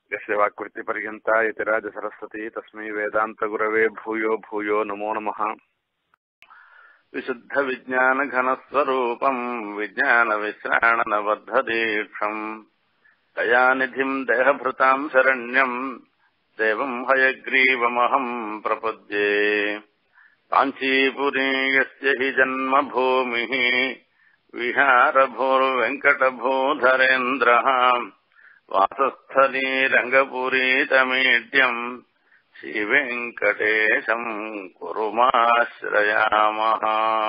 यस्य वाक्कृतिपर्यन्ता यतिराजसरस्वती तस्मै वेदान्तगुरवे भूयो भूयो नमो नमः विशुद्धविज्ञानघनस्वरूपम् विज्ञानविश्राणनबद्धदीक्षम् दयानिधिम् देहभृताम् शरण्यम् देवम् हयग्रीवमहम् प्रपद्ये काञ्चीपुरी यस्य हि जन्मभूमिः विहारभूर्वेङ्कटभूधरेन्द्रः वासस्थली रङ्गपुरीतमीड्यम् श्रीवेङ्कटेशम् कुरुमाश्रयामः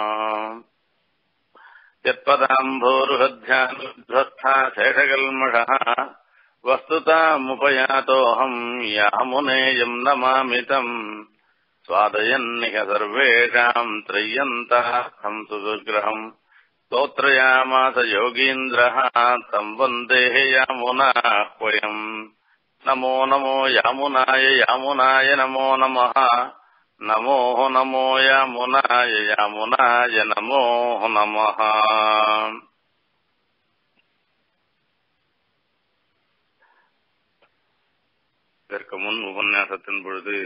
यत्पदाम्भोरुहध्यानुध्वस्था शेषकल्मषः वस्तुतामुपयातोऽहम् यामुनेयम् नमामितम् स्वादयन्निह सर्वेषाम् त्रय्यन्तार्थम् सुविग्रहम् स्तोत्रयामास योगीन्द्रः तम् वन्दे यामुनाह्वयम् नमो नमो यामुनाय यामुनाय नमो नमः नमो नमो यामुनाय यामुनाय नमो नमः இதற்கு முன் உபன்யாசத்தின் பொழுது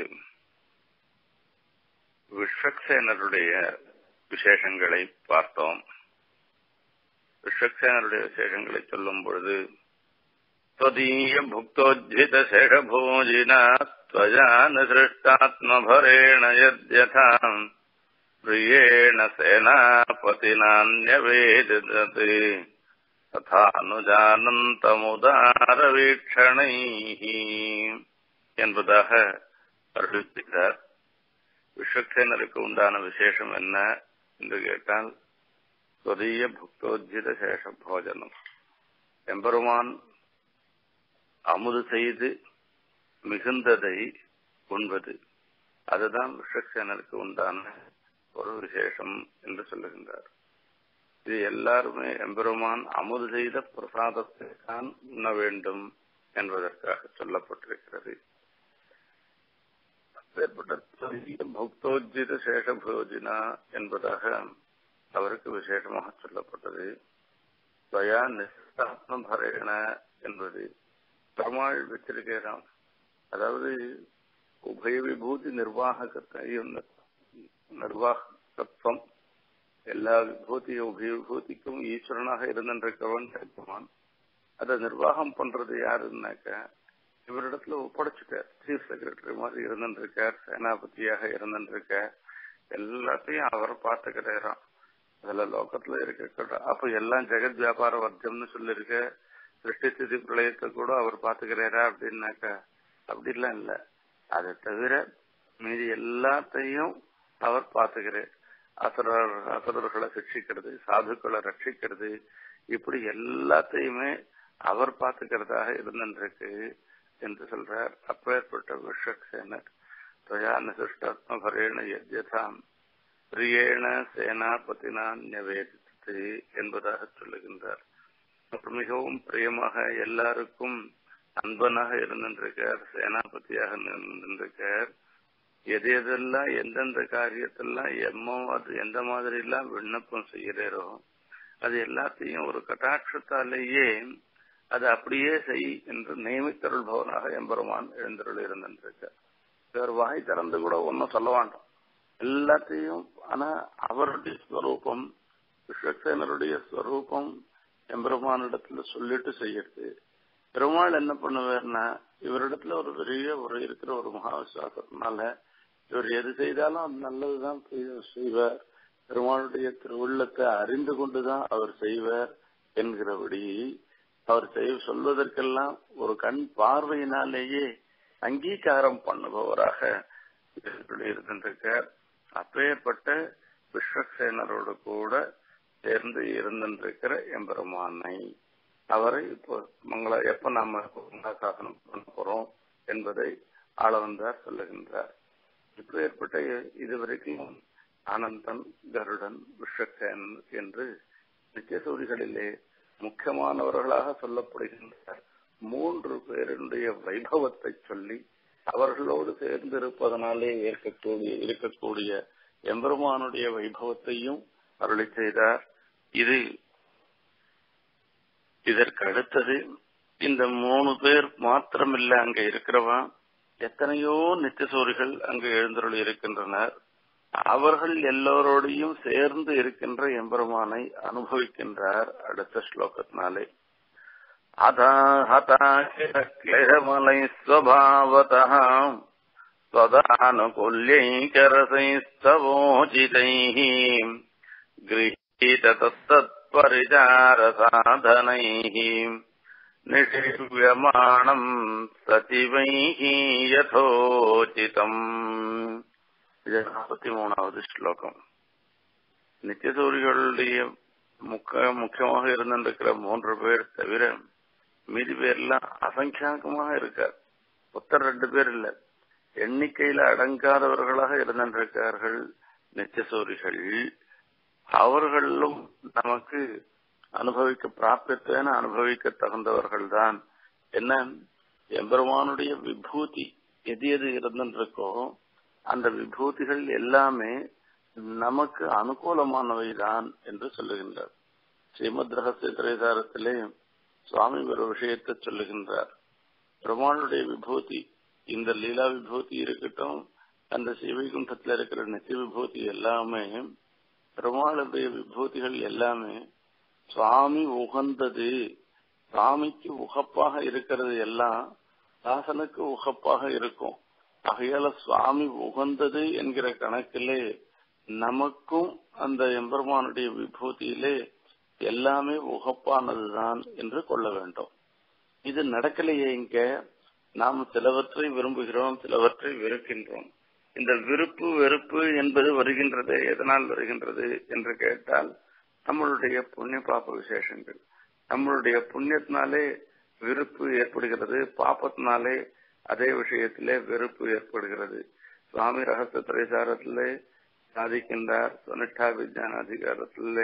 விஸ்வக்சேனருடைய விசேஷங்களை பார்த்தோம் விஸ்வக்சேனருடைய விசேஷங்களை சொல்லும் பொழுது त्वदीय भुक्तोज्झित शेषभोजिना त्वया निसृष्टात्मभरेण यद्यथा प्रियेण सेनापतिनान्यवेदते ததானுஜானந்தமுதாரவீட்சணைः என்பதாக அருளித்தார் விஸ்வக்சேனருக்கு உண்டான விசேஷம் என்ன என்று கேட்டால் ஸ்வதீய புக்தோஜித சேஷ போஜனம் எம்பெருமான் அமுது செய்து மிகுந்ததை உண்பது அதுதான் விஸ்வக்சேனருக்கு உண்டான ஒரு விசேஷம் என்று சொல்லுகின்றார் இது எல்லாருமே எம்பெருமான் அமுது செய்த பிரசாதத்தை தான் உண்ண வேண்டும் என்பதற்காக சொல்லப்பட்டிருக்கிறது பக்தோஜித சேஷபோஜினா என்பதாக அவருக்கு விசேஷமாக சொல்லப்பட்டது ஸ்வயா நிஷ்டாத்மபரேண என்பது பெருமாள் வச்சிருக்கிறான் அதாவது உபய விபூதி நிர்வாகத்தையும் நிர்வாகத்துவம் எல்லா விபூதியும் உபய விபூதிக்கும் ஈஸ்வரனாக இருந்திருக்கவன் பெருமான் அதை நிர்வாகம் பண்றது யாருன்னாக்க இவரிடத்துல ஒப்படைச்சிட்டார் சீஃப் செக்ரட்டரி மாதிரி இருந்துருக்கார் சேனாபதியாக இருந்துருக்க எல்லாத்தையும் அவர் பார்த்துக்கிறாராம் அதுல லோகத்துல இருக்க அப்ப எல்லாம் ஜெகத் வியாபார வர்க்கம்னு சொல்லிருக்க சிருஷ்டி ஸ்திதி பிரளயத்தை கூட அவர் பாத்துக்கிறாரா அப்படின்னாக்கா அப்படிலாம் இல்ல அதை தவிர மீதி எல்லாத்தையும் அவர் பாத்துக்கிறார் அசுரர் அசுரர்களை சிக்ஷிக்கிறது சாதுக்களை ரட்சிக்கிறது இப்படி எல்லாத்தையுமே அவர் பாத்துக்கிறதாக இருந்திருக்கு என்று சொல்றார் அப்பேற்பட்ட விஸ்வக்சேனர் துவயா நிசிஷ்டாத்மபரேண யஜ்யதாம் பிரியேண சேனாபதினா நிவேதித்து என்பதாக சொல்லுகின்றார் மிகவும் பிரியமாக எல்லாருக்கும் அன்பனாக இருந்திருக்கார் சேனாபதியாக இருந்திருக்கார் எது எதெல்லாம் எந்தெந்த காரியத்தெல்லாம் எம்மோ அது எந்த மாதிரி எல்லாம் விண்ணப்பம் செய்கிறாரோ அது எல்லாத்தையும் ஒரு கட்டாட்சத்தாலேயே அது அப்படியே செய் என்று நியமித்தருள்பவனாக எம்பெருமான் எழுந்தருள் இருந்திருக்கார் வேறு வாய் திறந்து கூட ஒன்னும் சொல்ல வேண்டாம் எல்லாத்தையும் ஆனா அவருடைய ஸ்வரூபம் விஸ்வக்சேனருடைய ஸ்வரூபம் எம்பெருமானிடத்துல சொல்லிட்டு செய்யறது பெருமாள் என்ன பண்ணுவார்னா இவரிடத்துல ஒரு பெரிய ஒரு இருக்கிற ஒரு மகா விசுவாசத்தினால இவர் எது செய்தாலும் அது நல்லதுதான் செய்வார் பெருமாளுடைய திருவுள்ளத்தை அறிந்து கொண்டுதான் அவர் செய்வார் என்கிறபடி அவர் செய்ய சொல்வதற்கெல்லாம் ஒரு கண் பார்வையினாலேயே அங்கீகாரம் பண்ணுபவராக இருந்திருக்கார் அப்பேற்பட்ட விஸ்வக்சேனரோடு கூட சேர்ந்து இருந்திருக்கிற எம்பெருமானை அவரை இப்போ மங்கள எப்ப நாம சாசனம் பண்ண போறோம் என்பதை ஆளவந்தார் சொல்லுகின்றார் இப்போ ஏற்பட்ட இதுவரைக்கும் ஆனந்தன் கருடன் விஸ்வக்சேன் என்று நித்தியசூரிகளிலே முக்கியமானவர்களாக சொல்லப்படுகின்ற மூன்று பேருடைய வைபவத்தை சொல்லி அவர்களோடு சேர்ந்து இருப்பதனாலே ஏற்கக்கூடிய இருக்கக்கூடிய எம்பெருமானுடைய வைபவத்தையும் அருளி செய்தார் இது இதற்கு அடுத்தது இந்த மூணு பேர் மாத்திரமில்ல அங்க இருக்கிறவா எத்தனையோ நித்தியசூரிகள் அங்கு எழுந்தருள் இருக்கின்றனர் அவர்கள் எல்லோரோடையும் சேர்ந்து இருக்கின்ற எம்பெருமானை அனுபவிக்கின்றார் அடுத்த ஸ்லோகத்தினாலே அதாஹதாமலை ஸ்வபாவதः त्वदानुकूल्यैकरसैस्तवोचितैः गृहीततत्तत्परिचारसाधनैः निषिव्यमाणम् सचिवैः यथोचितम् இது நாற்பத்தி மூணாவது ஸ்லோகம் நித்தியசூரிகளுடைய முக்க முக்கியமாக இருந்திருக்கிற மூன்று பேர் தவிர மீதி பேர்லாம் அசங்கியாக்கமாக இருக்கார் ஒத்தர் ரெண்டு பேர் இல்ல எண்ணிக்கையில அடங்காதவர்களாக இருந்திருக்கார்கள் நித்தியசூரிகள் அவர்களும் நமக்கு அனுபவிக்க பிராப்தத்தேன அனுபவிக்க தகுந்தவர்கள் தான் என்ன எம்பெருமானுடைய விபூதி எது எது இருந்திருக்கோ அந்த விபூதிகள் எல்லாமே நமக்கு அனுகூலமானவைதான் என்று சொல்லுகின்றார் ஸ்ரீமத் ரகசிய திரைசாரத்திலே சுவாமி ஒரு விஷயத்தை சொல்லுகின்றார் பெருமாளுடைய விபூதி இந்த லீலா விபூதி இருக்கட்டும் அந்த சிவைகுண்டத்தில் இருக்கிற நித்திய விபூதி எல்லாமே பெருமாளுடைய விபூதிகள் எல்லாமே சுவாமி உகந்தது சுவாமிக்கு உகப்பாக இருக்கிறது எல்லாம் தாசனுக்கு உகப்பாக இருக்கும் ஆகையால சுவாமி உகந்தது என்கிற கணக்கிலே நமக்கும் அந்த எம்பெருமானுடைய விபூதியிலே எல்லாமே உகப்பானதுதான் என்று கொள்ள வேண்டும் இது நடக்கலையே இங்க நாம் சிலவற்றை விரும்புகிறோம் சிலவற்றை வெறுக்கின்றோம் இந்த விருப்பு வெறுப்பு என்பது வருகின்றது எதனால் வருகின்றது என்று கேட்டால் நம்மளுடைய புண்ணிய பாப்ப விசேஷங்கள் நம்மளுடைய புண்ணியத்தினாலே விருப்பு ஏற்படுகிறது பாப்பத்தினாலே அதே விஷயத்திலே வெறுப்பு ஏற்படுகிறது சுவாமி ரகசிய திரைசாரத்திலே சாதிக்கின்றார் சுனிஷ்டா விஜயான அதிகாரத்திலே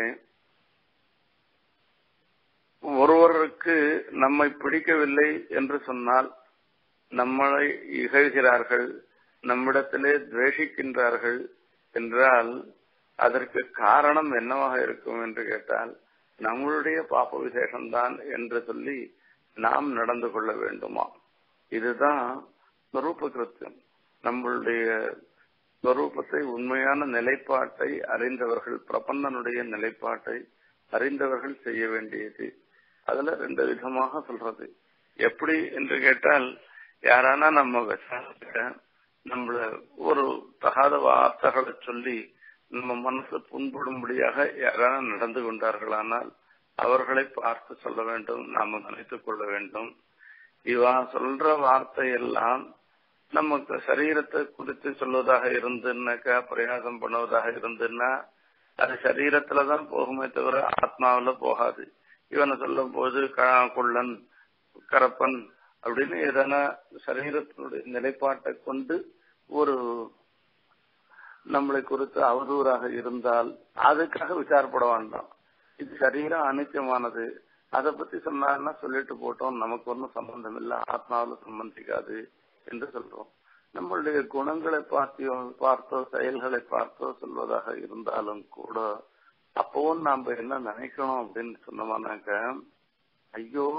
ஒருவருக்கு நம்மை பிடிக்கவில்லை என்று சொன்னால் நம்மளை இகழ்கிறார்கள் நம்மிடத்திலே துவேஷிக்கின்றார்கள் என்றால் அதற்கு காரணம் என்னவாக இருக்கும் என்று கேட்டால் நம்மளுடைய பாப்ப விசேஷம்தான் என்று சொல்லி நாம் நடந்து கொள்ள வேண்டுமா இதுதான் ஸ்வரூப கிருத்தியம் நம்மளுடைய ஸ்வரூபத்தை உண்மையான நிலைப்பாட்டை அறிந்தவர்கள் பிரபந்தனுடைய நிலைப்பாட்டை அறிந்தவர்கள் செய்ய வேண்டியது அதுல ரெண்டு விதமாக சொல்றது எப்படி என்று கேட்டால் யாரானா நம்ம விசாரிக்க நம்மள ஒரு தகாத வார்த்தைகளை சொல்லி நம்ம மனசு புண்படும்படியாக யாரான நடந்து கொண்டார்களானால் அவர்களை பார்த்து சொல்ல வேண்டும் நாம நினைத்துக் கொள்ள வேண்டும் இவா சொல்ற வார்த்தை எல்லாம் நமக்கு சரீரத்தை குறித்து சொல்வதாக இருந்துன்னாக்கா பிரயாசம் பண்ணுவதாக இருந்துன்னா அது சரீரத்துலதான் போகுமே தவிர ஆத்மாவில போகாது இவனை சொல்லும் போது குள்ளன் கரப்பன் அப்படின்னு எதனா சரீரத்தினுடைய நிலைப்பாட்டை கொண்டு ஒரு நம்மளை குறித்து அவதூறாக இருந்தால் அதுக்காக விசாரப்பட வேண்டாம் இது சரீரம் அனித்தியமானது அதை பத்தி சொன்னாருன்னா சொல்லிட்டு போட்டோம் நமக்கு ஒன்றும் சம்பந்தம் இல்லை ஆத்மாவில் சம்பந்திக்காது என்று சொல்றோம் நம்மளுடைய குணங்களை பார்த்தியோ பார்த்தோ செயல்களை பார்த்தோ சொல்வதாக இருந்தாலும் கூட அப்பவும் நாம என்ன நினைக்கணும் அப்படின்னு சொன்னோம்னாக்க ஐயோ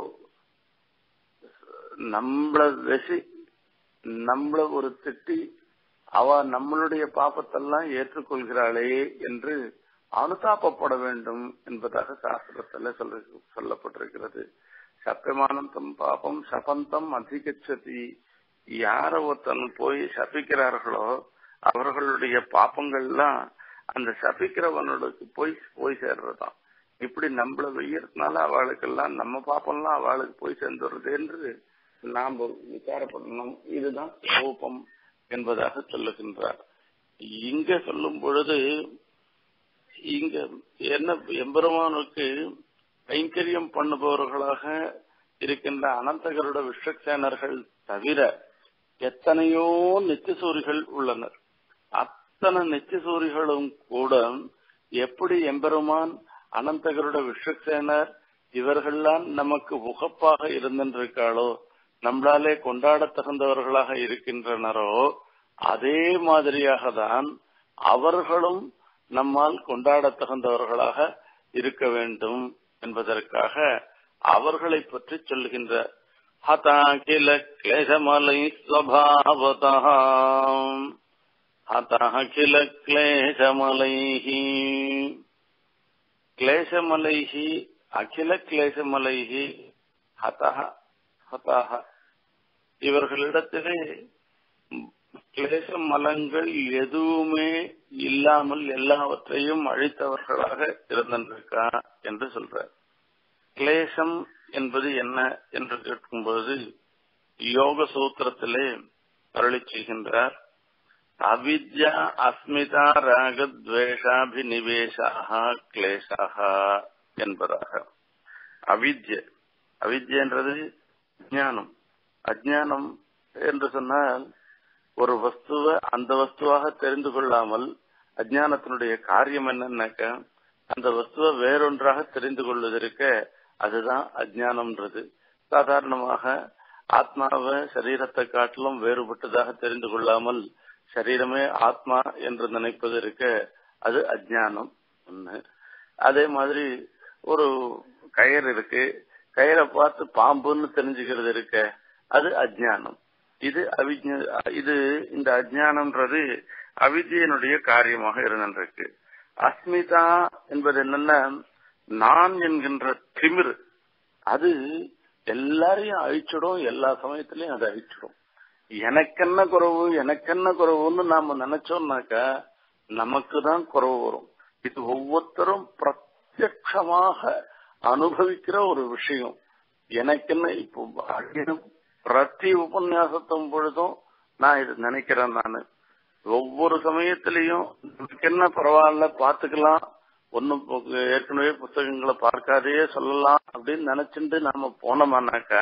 நம்மள வெசி நம்மள ஒரு திட்டி அவ நம்மளுடைய பாப்பத்தெல்லாம் ஏற்றுக்கொள்கிறாளே என்று அனுதாபப்பட வேண்டும் என்பதாக சாஸ்திரத்துல சொல்ல சொல்லப்பட்டிருக்கிறது சப்பியமானந்தம் பாபம் சபந்தம் அதிகச்சதி யார ஒருத்தன் போய் சபிக்கிறார்களோ அவர்களுடைய பாப்பங்கள்லாம் அந்த சபிக்கிறவனுக்கு போய் போய் சேர்றதாம் இப்படி நம்மள வெய்யறதுனால அவளுக்கெல்லாம் நம்ம பாப்பம்லாம் அவளுக்கு போய் சேர்ந்துடுறது என்று நாம் விசாரப்படணும் இதுதான் கோபம் என்பதாக சொல்லுகின்றார் இங்க சொல்லும் பொழுது இங்க என்ன எம்பெருமானுக்கு கைங்கரியம் பண்ணுபவர்களாக இருக்கின்ற அனந்தகருட விஸ்வக்சேனர்கள் தவிர எத்தனையோ நித்தியசூரிகள் உள்ளனர் அத்தனை நித்தியசூரிகளும் கூட எப்படி எம்பெருமான் அனந்தகருட விஸ்வக்சேனர் இவர்கள்லாம் நமக்கு உகப்பாக இருந்திருக்காளோ நம்மளாலே கொண்டாட தகுந்தவர்களாக இருக்கின்றனரோ அதே மாதிரியாக தான் அவர்களும் நம்மால் கொண்டாட தகுந்தவர்களாக இருக்க வேண்டும் என்பதற்காக அவர்களை பற்றி சொல்லுகின்ற हता किल क्लेशमलैः स्वभावतः हतः किल क्लेशमलैः क्लेशमलैः அகில கிளேசமலைகி ஹதஹ ஹதாக இவர்களிடத்திலே கிளேச மலங்கள் எதுவுமே இல்லாமல் எல்லாவற்றையும் அழித்தவர்களாக இருந்திருக்கா என்று சொல்றார் கிளேசம் என்பது என்ன என்று கேட்கும்போது யோக சூத்திரத்திலே அருளி செய்கின்றார் அவித்யா அஸ்மிதா ராகத்வேஷாபினிவேஷாக கிளேசாக என்பதாக அவித்ய அவித்யன்றது அஜானம் அஜானம் என்று சொன்னால் ஒரு வஸ்துவை அந்த வஸ்துவாக தெரிந்து கொள்ளாமல் அஜானத்தினுடைய காரியம் என்னன்னாக்க அந்த வஸ்துவை வேறொன்றாக தெரிந்து கொள்வதற்க அதுதான் அஜானம்ன்றது சாதாரணமாக ஆத்மாவை சரீரத்தை காட்டிலும் வேறுபட்டதாக தெரிந்து கொள்ளாமல் சரீரமே ஆத்மா என்று நினைப்பது இருக்க அது அஜானம் ஒண்ணு அதே மாதிரி ஒரு கயிறு இருக்கு கயிறை பார்த்து பாம்புன்னு தெரிஞ்சுக்கிறது இருக்க அது அஜானம் இது அவிஜ இது இந்த அஜானம்ன்றது அவித்யனுடைய காரியமாக இருந்திருக்கு அஸ்மிதா என்பது என்னன்னா நான் என்கின்ற திமிர் அது எல்லாரையும் அழிச்சிடும் எல்லா சமயத்திலையும் அதை அழிச்சிடும் எனக்கென்ன குறவு எனக்கென்ன குறவுன்னு நாம நினைச்சோம்னாக்கா நமக்கு தான் குறவு வரும் இது ஒவ்வொருத்தரும் பிரத்யட்சமாக அனுபவிக்கிற ஒரு விஷயம் எனக்கென்ன இப்போ பிரதி உபன்யாசத்தும் பொழுதும் நான் இது நினைக்கிறேன் நானு ஒவ்வொரு சமயத்திலையும் என்ன பரவாயில்ல பாத்துக்கலாம் ஒன்னும் ஏற்கனவே புத்தகங்களை பார்க்காதே சொல்லலாம் அப்படின்னு நினைச்சுட்டு நாம போனோமானாக்கா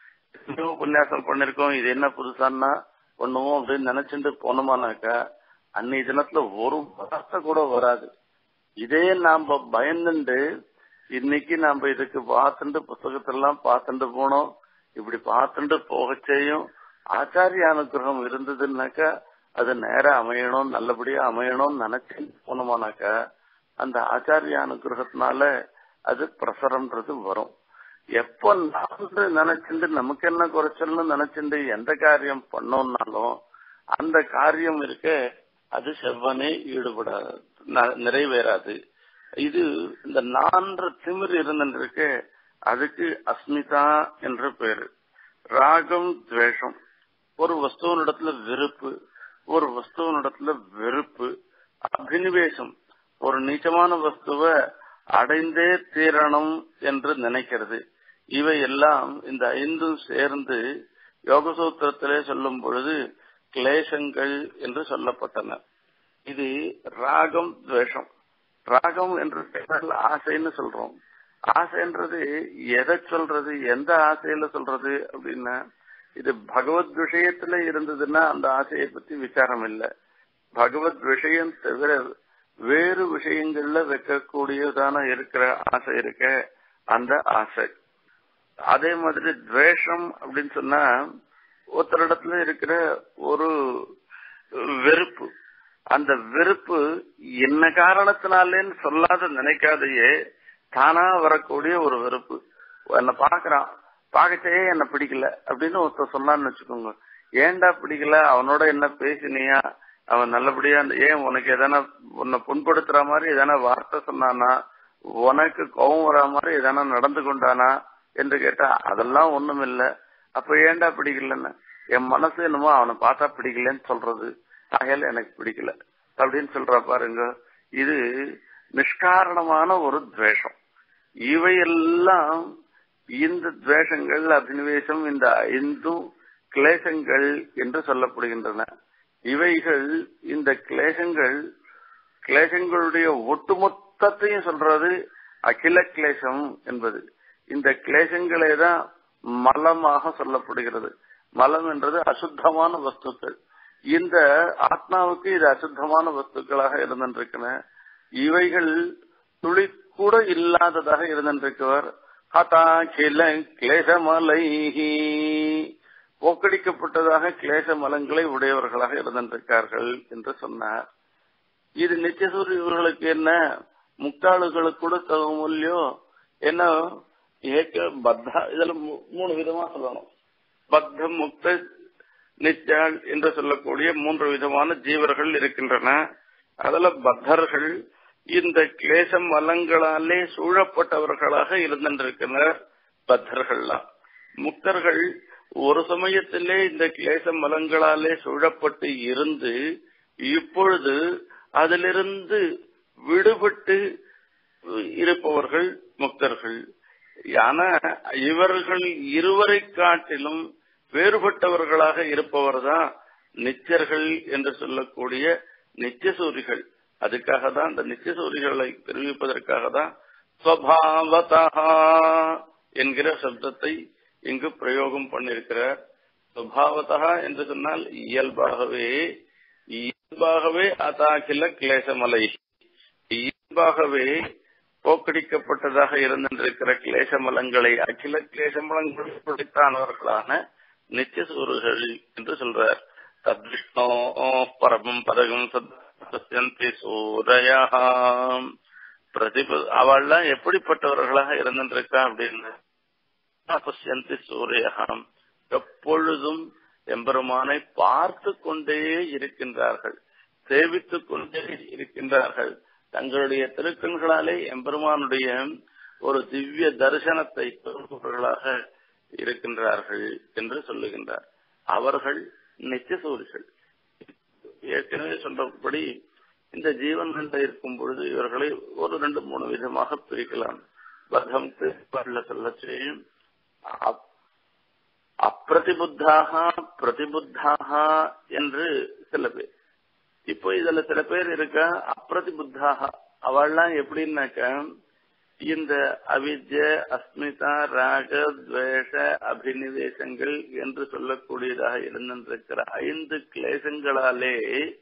உபன்யாசம் பண்ணிருக்கோம் இது என்ன புதுசான்னா பண்ணுவோம் அப்படின்னு நினைச்சுட்டு போனோமானாக்கா அன்னைய தினத்துல ஒரு வார்த்தை கூட வராது இதே நாம பயந்துண்டு இன்னைக்கு நாம இதுக்கு பார்த்துட்டு புத்தகத்தெல்லாம் பார்த்துட்டு போனோம் இப்படி பார்த்துட்டு போக செய்யும் ஆச்சாரிய அனுகிரகம் இருந்ததுன்னாக்கா அது நேர அமையணும் நல்லபடியா அமையணும்னு நினைச்சு போனோமானாக்கா அந்த ஆச்சாரிய அனுகிரகத்தினால அது பிரசரம்ன்றது வரும் எப்ப நான் நினைச்சுட்டு நமக்கு என்ன குறைச்சல்னு நினைச்சுட்டு எந்த காரியம் பண்ணோம்னாலும் அந்த காரியம் இருக்க அது செவ்வனே ஈடுபடாது நிறைவேறாது இது இந்த நான்ற திமிர் இருந்துருக்கு அதுக்கு அஸ்மிதா என்ற பேரு ராகம் துவேஷம் ஒரு வஸ்துவனிடத்துல வெறுப்பு ஒரு வஸ்துவனிடத்துல வெறுப்பு அபினிவேசம் ஒரு நீச்சமான வஸ்துவை அடைந்தே தீரணும் என்று நினைக்கிறது இவை எல்லாம் இந்த ஐந்தும் சேர்ந்து யோகசூத்திரத்திலே சொல்லும் பொழுது கிளேசங்கள் என்று சொல்லப்பட்டன இது ராகம் துவேஷம் ராகம் என்று ஆசைன்னு சொல்றோம் ஆசைன்றது எதை சொல்றது எந்த ஆசையில சொல்றது அப்படின்னா இது பகவத் விஷயத்துல இருந்ததுன்னா அந்த ஆசையை பத்தி விசாரம் இல்லை பகவத் விஷயம் தவிர வேறு விஷயங்கள்ல வைக்கக்கூடியதான இருக்கிற ஆசை இருக்க அந்த ஆசை அதே மாதிரி துவேஷம் அப்படின்னு சொன்னா ஒருத்தரிடத்துல இருக்கிற ஒரு வெறுப்பு அந்த வெறுப்பு என்ன காரணத்தினாலேன்னு சொல்லாத நினைக்காதையே தானா வரக்கூடிய ஒரு வெறுப்பு என்ன பாக்குறான் பார்க்கச்சே என்ன பிடிக்கல அப்படின்னு ஒருத்தர் சொன்னான்னு வச்சுக்கோங்க ஏன்டா பிடிக்கல அவனோட என்ன பேசினியா அவன் நல்லபடியா ஏன் உனக்கு எதனா உன்னை புண்படுத்துற மாதிரி எதனா வார்த்தை சொன்னானா உனக்கு கோபம் வரா மாதிரி எதனா நடந்து கொண்டானா என்று கேட்டா அதெல்லாம் ஒண்ணும் இல்ல அப்ப ஏன்டா பிடிக்கலன்னு என் மனசு என்னமோ அவனை பார்த்தா பிடிக்கலன்னு சொல்றது ஆகையால எனக்கு பிடிக்கல அப்படின்னு சொல்ற பாருங்க இது நிஷ்காரணமான ஒரு துவேஷம் இவையெல்லாம் இந்த துவேஷங்கள் அபினிவேசம் இந்த ஐந்தும் கிளேசங்கள் என்று சொல்லப்படுகின்றன இவைகள் இந்த கிளேசங்கள் கிளேசங்களுடைய ஒட்டுமொத்தத்தையும் சொல்றது அகில கிளேசம் என்பது இந்த கிளேசங்களே தான் மலமாக சொல்லப்படுகிறது மலம் என்றது அசுத்தமான வஸ்துக்கள் இந்த ஆத்மாவுக்கு இது அசுத்தமான வஸ்துக்களாக இருந்திருக்கின இவைகள் துளி கூட இல்லாததாக இருந்திருக்கவர் ஹதா கில கிளேசமலைஹி போக்கடிக்கப்பட்டதாக கிளேச மலங்களை உடையவர்களாக இருந்திருக்கார்கள் என்று சொன்னார் இது நித்தியசூரி இவர்களுக்கு என்ன முக்காளுகளுக்கு கூட தகுமல்லையோ என்ன ஏக்க பத்தா இதுல மூணு விதமா சொல்லணும் பத்தம் முக்த நிச்சாள் என்று சொல்லக்கூடிய மூன்று விதமான ஜீவர்கள் இருக்கின்றன அதுல பத்தர்கள் இந்த கிளேசம் வளங்களாலே சூழப்பட்டவர்களாக இருந்திருக்கின்றனர் பத்தர்கள்லாம் முக்தர்கள் ஒரு சமயத்திலே இந்த கிளேச மலங்களாலே சூழப்பட்டு இருந்து இப்பொழுது அதிலிருந்து விடுபட்டு இருப்பவர்கள் முக்தர்கள் ஆனா இவர்கள் இருவரை காட்டிலும் வேறுபட்டவர்களாக இருப்பவர் தான் நிச்சர்கள் என்று சொல்லக்கூடிய நிச்சசூரிகள் அதுக்காக தான் அந்த நிச்சசூரிகளை தெரிவிப்பதற்காக தான் ஸ்வபாவதா என்கிற சப்தத்தை இங்கு பிரயோகம் பண்ணிருக்கிறார் சுபாவதா என்று சொன்னால் இயல்பாகவே இயல்பாகவே அதாகில கிளேசமலை இயல்பாகவே போக்கடிக்கப்பட்டதாக இருந்திருக்கிற கிளேசமலங்களை அகில கிளேசமலங்களை படைத்தானவர்களான நித்தியசூர்கள் என்று சொல்றார் தத்விஷ்ணோ பரமம் பதகம் சத்யந்தி சூரையா பிரதிப அவள்லாம் எப்படிப்பட்டவர்களாக இருந்திருக்கா அப்படின்னு பசியந்தி சூரியகம் எப்பொழுதும் எம்பெருமானை பார்த்து கொண்டே இருக்கின்றார்கள் சேவித்துக் கொண்டே இருக்கின்றார்கள் தங்களுடைய திருக்கண்களாலே எம்பெருமானுடைய ஒரு திவ்ய தரிசனத்தை பெறுபவர்களாக இருக்கின்றார்கள் என்று சொல்லுகின்றார் அவர்கள் நிச்சசூரிகள் ஏற்கனவே சொல்றபடி இந்த ஜீவன்கள் இருக்கும் பொழுது இவர்களை ஒரு ரெண்டு மூணு விதமாக பிரிக்கலாம் பகம் சொல்ல செய்யும் அப்பிரதிபுத்தாக பிரதிபுத்தாக என்று சில பேர் இப்போ இதுல சில பேர் இருக்கா அப்பிரதிபுத்தாக அவள்லாம் எப்படின்னாக்க இந்த அவித்ய அஸ்மிதா ராக துவேஷ அபினிவேசங்கள் என்று சொல்லக்கூடியதாக இருந்திருக்கிற ஐந்து கிளேசங்களாலே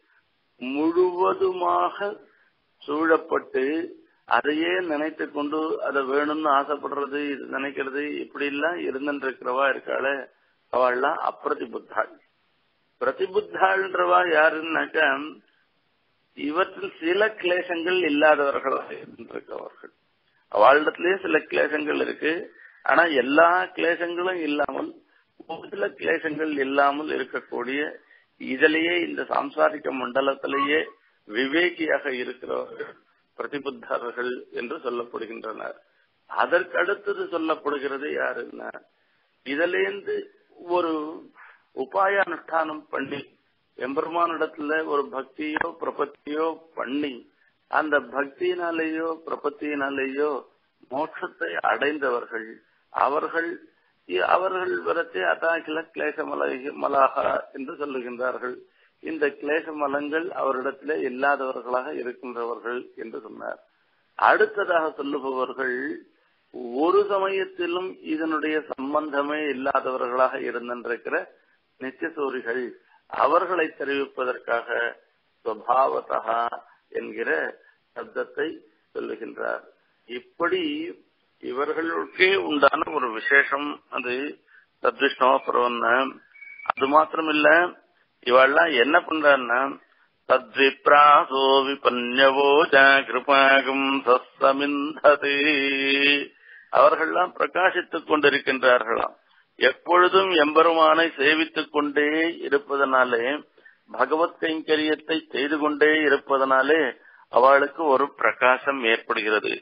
முழுவதுமாக சூழப்பட்டு அதையே நினைத்து கொண்டு அதை வேணும்னு ஆசைப்படுறது இது நினைக்கிறது இப்படி எல்லாம் இருந்துருக்கிறவா இருக்காள அவள்லாம் அப்பிரதிபுத்தாள் பிரதிபுத்தாள்ன்றவா யாருன்னாக்கா இவற்றில் சில கிளேசங்கள் இல்லாதவர்களாக இருந்திருக்கவர்கள் அவளிடத்திலேயே சில கிளேசங்கள் இருக்கு ஆனா எல்லா கிளேசங்களும் இல்லாமல் ஒரு சில கிளேசங்கள் இல்லாமல் இருக்கக்கூடிய இதிலேயே இந்த சாம்சாரிக்க மண்டலத்திலேயே விவேகியாக இருக்கிறவர்கள் பிரதிபுத்தர்கள் என்று சொல்லப்படுகின்றனர் அதற்கு அடுத்தது சொல்லப்படுகிறது யாருன்னா இதிலேந்து ஒரு உபாய அனுஷ்டானம் பண்ணி எம்பெருமானிடத்துல ஒரு பக்தியோ பிரபத்தியோ பண்ணி அந்த பக்தியினாலேயோ பிரபத்தியினாலேயோ மோட்சத்தை அடைந்தவர்கள் அவர்கள் அவர்கள் வரத்தை அதாகில கிளேசமலை மலாகா என்று சொல்லுகின்றார்கள் இந்த கிளேச மலங்கள் அவரிடத்திலே இல்லாதவர்களாக இருக்கின்றவர்கள் என்று சொன்னார் அடுத்ததாக சொல்லுபவர்கள் ஒரு சமயத்திலும் இதனுடைய சம்பந்தமே இல்லாதவர்களாக இருந்திருக்கிற நித்தியசூரிகள் அவர்களை தெரிவிப்பதற்காக சுவாவதா என்கிற சப்தத்தை சொல்லுகின்றார் இப்படி இவர்களுக்கே உண்டான ஒரு விசேஷம் அது தத்விஷ்ணோபரவன்ன அது மாத்திரமில்ல இவெல்லாம் என்ன பண்றான்னா தத்விப்ராசோ விபன்யவோஜ கிருபாகும் சஸ்தமிந்தது அவர்கள்லாம் பிரகாசித்துக் கொண்டிருக்கின்றார்களாம் எப்பொழுதும் எம்பெருமானை சேவித்துக் கொண்டே இருப்பதனாலே பகவத் கைங்கரியத்தை செய்து கொண்டே இருப்பதனாலே அவளுக்கு ஒரு பிரகாசம் ஏற்படுகிறது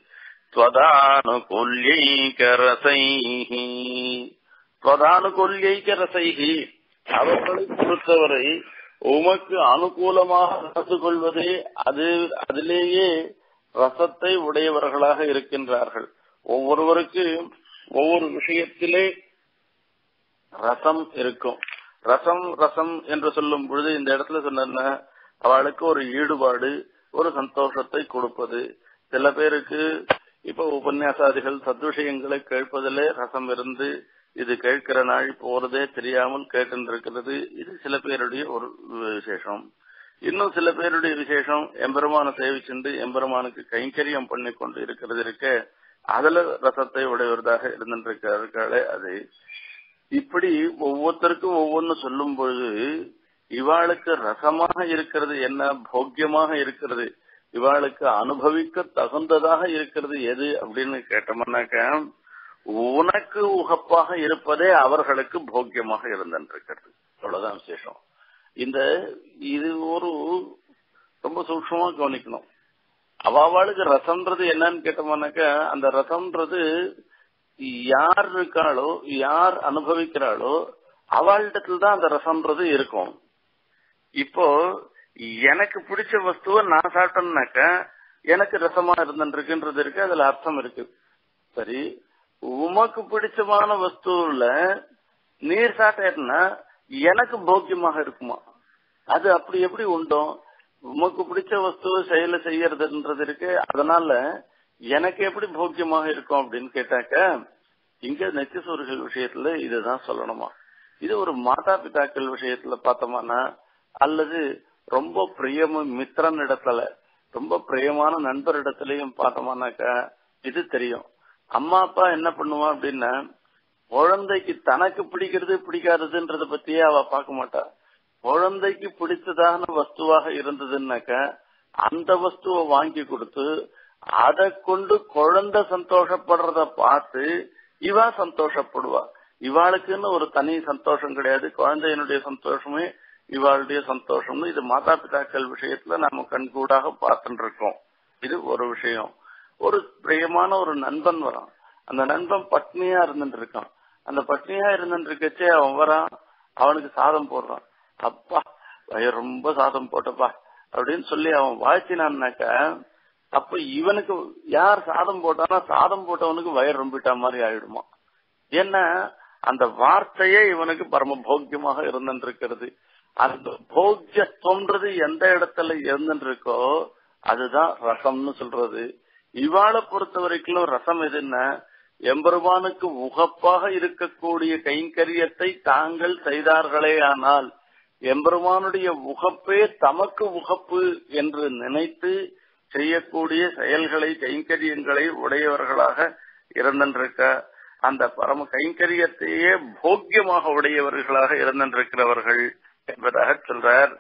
ரசைஹி ரசைஹி அவர்களை பொறுத்தவரை உமக்கு அனுகூலமாக நடந்து கொள்வதே அது அதிலேயே ரசத்தை உடையவர்களாக இருக்கின்றார்கள் ஒவ்வொருவருக்கு ஒவ்வொரு விஷயத்திலே ரசம் இருக்கும் ரசம் ரசம் என்று சொல்லும் பொழுது இந்த இடத்துல சொன்ன அவளுக்கு ஒரு ஈடுபாடு ஒரு சந்தோஷத்தை கொடுப்பது சில பேருக்கு இப்ப உபன்யாசாதிகள் சத்விஷயங்களை கேட்பதிலே ரசம் இருந்து இது கேட்கிற நாள் போறதே தெரியாமல் கேட்டுருக்கிறது இது சில பேருடைய ஒரு விசேஷம் இன்னும் சில பேருடைய விசேஷம் எம்பெருமான சேவிச்சுண்டு எம்பெருமானுக்கு கைங்கரியம் பண்ணி கொண்டு இருக்கிறது இருக்க அதுல ரசத்தை உடையவர்களாக இருந்திருக்காரு அது இப்படி ஒவ்வொருத்தருக்கும் ஒவ்வொன்னு சொல்லும் பொழுது இவாளுக்கு ரசமாக இருக்கிறது என்ன போக்கியமாக இருக்கிறது இவாளுக்கு அனுபவிக்க தகுந்ததாக இருக்கிறது எது அப்படின்னு கேட்டோம்னாக்க உனக்கு உகப்பாக இருப்பதே அவர்களுக்கு போக்கியமாக இருந்திருக்கிறது அவ்வளவுதான் விசேஷம் இந்த இது ஒரு ரொம்ப சூக்ஷமா கவனிக்கணும் அவாவாளுக்கு ரசம்ன்றது என்னன்னு கேட்டோம்னாக்க அந்த ரசம்ன்றது யார் இருக்காளோ யார் அனுபவிக்கிறாளோ அவளிடத்துல தான் அந்த ரசம்ன்றது இருக்கும் இப்போ எனக்கு பிடிச்ச வஸ்துவை நான் சாப்பிட்டேன்னாக்க எனக்கு ரசமா இருந்துருக்குன்றது இருக்கு அதுல அர்த்தம் இருக்கு சரி உமக்கு பிடிச்சமான வஸ்துல நீர் சாப்பிட்டேன்னா எனக்கு போக்கியமாக இருக்குமா அது அப்படி எப்படி உண்டோ உமக்கு பிடிச்ச வஸ்துவை செயல செய்யறதுன்றது இருக்கு அதனால எனக்கு எப்படி போக்கியமாக இருக்கும் அப்படின்னு கேட்டாக்க இங்க நெச்சசூர்கள் விஷயத்துல இதுதான் சொல்லணுமா இது ஒரு மாதா பிதாக்கள் விஷயத்துல பார்த்தோம்னா அல்லது ரொம்ப பிரியம மித்திரன் இடத்துல ரொம்ப பிரியமான நண்பர் இடத்துலயும் பார்த்தோம்னாக்கா இது தெரியும் அம்மா அப்பா என்ன பண்ணுவா அப்படின்னா குழந்தைக்கு தனக்கு பிடிக்கிறது பிடிக்காததுன்றத பத்தியே அவ பார்க்க மாட்டா குழந்தைக்கு பிடிச்சதான வஸ்துவாக இருந்ததுன்னாக்க அந்த வஸ்துவை வாங்கி கொடுத்து அதை கொண்டு குழந்தை சந்தோஷப்படுறத பார்த்து இவா சந்தோஷப்படுவா இவாளுக்குன்னு ஒரு தனி சந்தோஷம் கிடையாது குழந்தையினுடைய சந்தோஷமே இவாளுடைய சந்தோஷம்னு இது மாதா பிதாக்கள் விஷயத்துல நாம கண்கூடாக பார்த்துட்டு இருக்கோம் இது ஒரு விஷயம் ஒரு பிரியமான ஒரு நண்பன் வரான் அந்த நண்பன் பட்னியா இருந்துட்டு இருக்கான் அந்த பட்னியா இருந்துட்டு இருக்கச்சே அவன் வரான் அவனுக்கு சாதம் போடுறான் அப்பா வயிறு ரொம்ப சாதம் போட்டப்பா அப்படின்னு சொல்லி அவன் வாழ்த்தினான்னாக்க அப்ப இவனுக்கு யார் சாதம் போட்டானா சாதம் போட்டவனுக்கு வயிறு ரொம்பிட்டா மாதிரி ஆயிடுமா ஏன்னா அந்த வார்த்தையே இவனுக்கு பரம போக்கியமாக இருந்துருக்கிறது அந்த போக்கியத்துவம்ன்றது எந்த இடத்துல இருந்துருக்கோ அதுதான் ரசம்னு சொல்றது இவாளை பொறுத்த வரைக்கும் ரசம் எதுன்னா எம்பெருமானுக்கு உகப்பாக இருக்கக்கூடிய கைங்கரியத்தை தாங்கள் செய்தார்களே ஆனால் எம்பெருமானுடைய உகப்பே தமக்கு உகப்பு என்று நினைத்து செய்யக்கூடிய செயல்களை கைங்கரியங்களை உடையவர்களாக இருந்திருக்க அந்த பரம கைங்கரியத்தையே போக்கியமாக உடையவர்களாக இருந்திருக்கிறவர்கள் என்பதாக சொல்றார்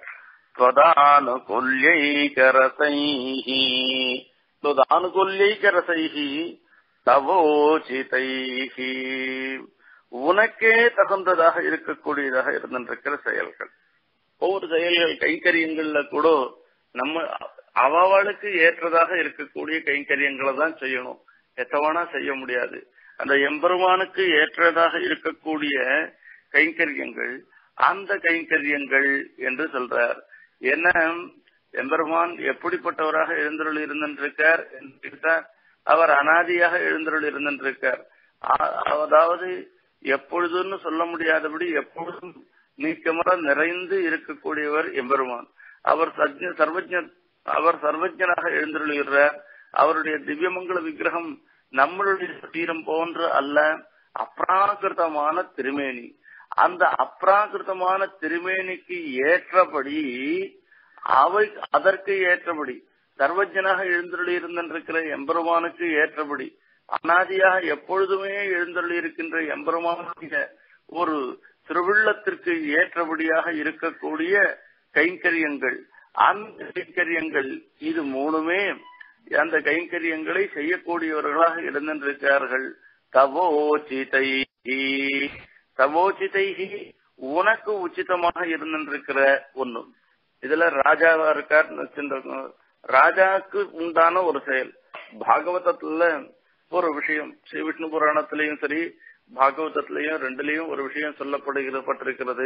त्वदानुकूल्यैकरसैः त्वदानुकूल्यैकरसैः தவோச்சிதைஹ உனக்கே தகுந்ததாக இருக்கக்கூடியதாக இருந்திருக்கிற செயல்கள் ஒவ்வொரு செயல்கள் கைங்கரியங்கள்ல கூட நம்ம அவளுக்கு ஏற்றதாக இருக்கக்கூடிய கைங்கரியங்களை தான் செய்யணும் எத்தவனா செய்ய முடியாது அந்த எம்பெருமானுக்கு ஏற்றதாக இருக்கக்கூடிய கைங்கரியங்கள் அந்த கைங்கரியங்கள் என்று சொல்றார் என்ன எம்பெருமான் எப்படிப்பட்டவராக எழுந்தருள் இருந்திருக்கார் என்று அவர் அனாதியாக எழுந்தருள் இருந்திருக்கார் அதாவது எப்பொழுதுன்னு சொல்ல முடியாதபடி எப்பொழுதும் நீக்கமர நிறைந்து இருக்கக்கூடியவர் எம்பெருமான் அவர் சஜ்ஞ சர்வஜ அவர் சர்வஜனாக எழுந்தருளுகிறார் அவருடைய திவ்யமங்கல விக்கிரகம் நம்மளுடைய தீரம் போன்று அல்ல அப்ராகிருதமான திருமேனி அந்த அப்ராகிருதமான திருமேனிக்கு ஏற்றபடி அவை அதற்கு ஏற்றபடி சர்வஜனாக எழுந்தருளி இருந்திருக்கிற எம்பெருமானுக்கு ஏற்றபடி அனாதியாக எப்பொழுதுமே எழுந்தருளி இருக்கின்ற எம்பெருமானுடைய ஒரு திருவிள்ளத்திற்கு ஏற்றபடியாக இருக்கக்கூடிய கைங்கரியங்கள் அந்த கைங்கரியங்கள் இது மூணுமே அந்த கைங்கரியங்களை செய்யக்கூடியவர்களாக இருந்திருக்கிறார்கள் தவோச்சிதை தவோச்சிதைகி உனக்கு உச்சிதமாக இருந்திருக்கிற ஒண்ணு இதுல ராஜாவா இருக்கார் ராஜாவுக்கு உண்டான ஒரு செயல் பாகவதத்துல ஒரு விஷயம் ஸ்ரீ விஷ்ணு புராணத்திலையும் சரி பாகவதத்திலையும் ரெண்டுலயும் ஒரு விஷயம் சொல்லப்படுகிறப்பட்டிருக்கிறது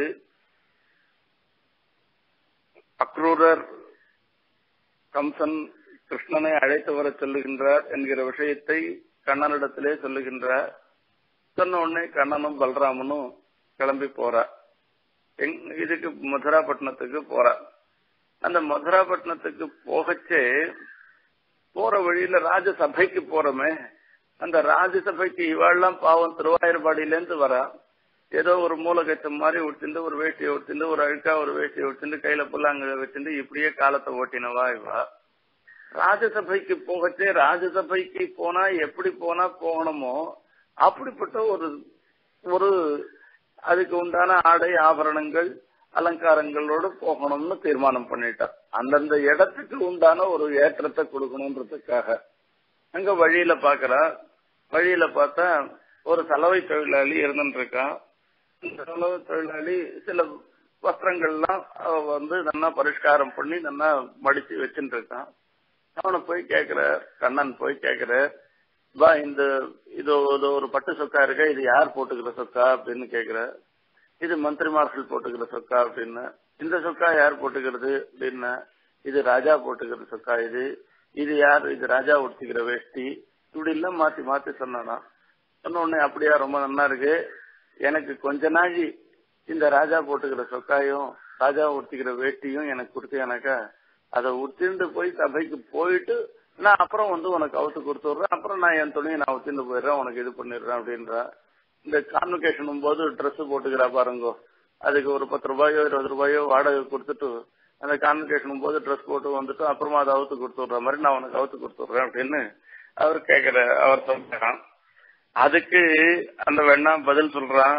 அக்ரூரர் கம்சன் கிருஷ்ணனை அழைத்து வர சொல்லுகின்றார் என்கிற விஷயத்தை கண்ணனிடத்திலே சொல்லுகின்றார் சொன்ன உடனே கண்ணனும் பலராமனும் கிளம்பி போறார் இதுக்கு மதுராப்பட்டினத்துக்கு போறார் அந்த மதுராப்பட்டினத்துக்கு போகச்சே போற வழியில ராஜசபைக்கு போறோமே அந்த ராஜசபைக்கு இவாள்லாம் பாவம் திருவாயூர்பாடியில இருந்து வரா ஏதோ ஒரு மூலகச்சம் மாதிரி உடுத்திண்டு ஒரு வேஷ்டியை உடுத்திண்டு ஒரு அழுக்கா ஒரு வேஷ்டியை உடுத்திண்டு கையில புல்லாங்க வச்சுட்டு இப்படியே காலத்தை ஓட்டினவா இவா ராஜசபைக்கு போகச்சே ராஜசபைக்கு போனா எப்படி போனா போகணுமோ அப்படிப்பட்ட ஒரு ஒரு அதுக்கு உண்டான ஆடை ஆபரணங்கள் அலங்காரங்களோடு போகணும்னு தீர்மானம் பண்ணிட்டார் அந்தந்த இடத்துக்கு உண்டான ஒரு ஏற்றத்தை கொடுக்கணுன்றதுக்காக அங்க வழியில பாக்குறா வழியில பார்த்தா ஒரு சலவை தொழிலாளி இருந்துட்டு இருக்கான் இந்த சலவை தொழிலாளி சில வஸ்திரங்கள்லாம் அவ வந்து நல்லா பரிஷ்காரம் பண்ணி நல்லா மடிச்சு வச்சுட்டு இருக்கான் அவனை போய் கேக்குற கண்ணன் போய் கேக்குற வா இந்த இது இது ஒரு பட்டு சொக்கா இருக்க இது யார் போட்டுக்கிற சொக்கா அப்படின்னு கேக்குற இது மந்திரிமார்கள் போட்டுக்கிற சொக்கா அப்படின்னு இந்த சொக்கா யார் போட்டுக்கிறது அப்படின்னு இது ராஜா போட்டுக்கிற சொக்கா இது இது யார் இது ராஜா உடுத்திக்கிற வேஷ்டி இப்படி எல்லாம் மாத்தி மாத்தி சொன்னானா சொன்ன உடனே அப்படியா ரொம்ப நல்லா இருக்கு எனக்கு கொஞ்ச நாழி இந்த ராஜா போட்டுக்கிற சொக்காயும் ராஜா உடுத்திக்கிற வேஷ்டியும் எனக்கு கொடுத்தேனாக்கா அதை உடுத்திட்டு போய் சபைக்கு போயிட்டு நான் அப்புறம் வந்து உனக்கு அவுத்து கொடுத்துட்றேன் அப்புறம் நான் என் துணியை நான் உத்திட்டு போயிடுறேன் உனக்கு இது பண்ணிடுறேன் அப்படின்றா இந்த கான்வெகேஷன் போது ட்ரெஸ் போட்டுக்கிறா பாருங்கோ அதுக்கு ஒரு பத்து ரூபாயோ இருபது ரூபாயோ வாடகை கொடுத்துட்டு அந்த கான்வெகேஷன் போது ட்ரெஸ் போட்டு வந்துட்டு அப்புறமா அதை அவுத்து கொடுத்துடுற மாதிரி நான் உனக்கு அவுத்து கொடுத்துடுறேன் அப்படின்னு அவர் கேக்குற அவர் சொல்றான் அதுக்கு அந்த வெண்ணா பதில் சொல்றான்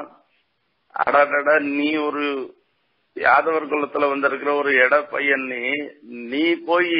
அடாடா நீ ஒரு யாதவர் குலத்துல வந்திருக்கிற ஒரு எட பையன் நீ நீ போய்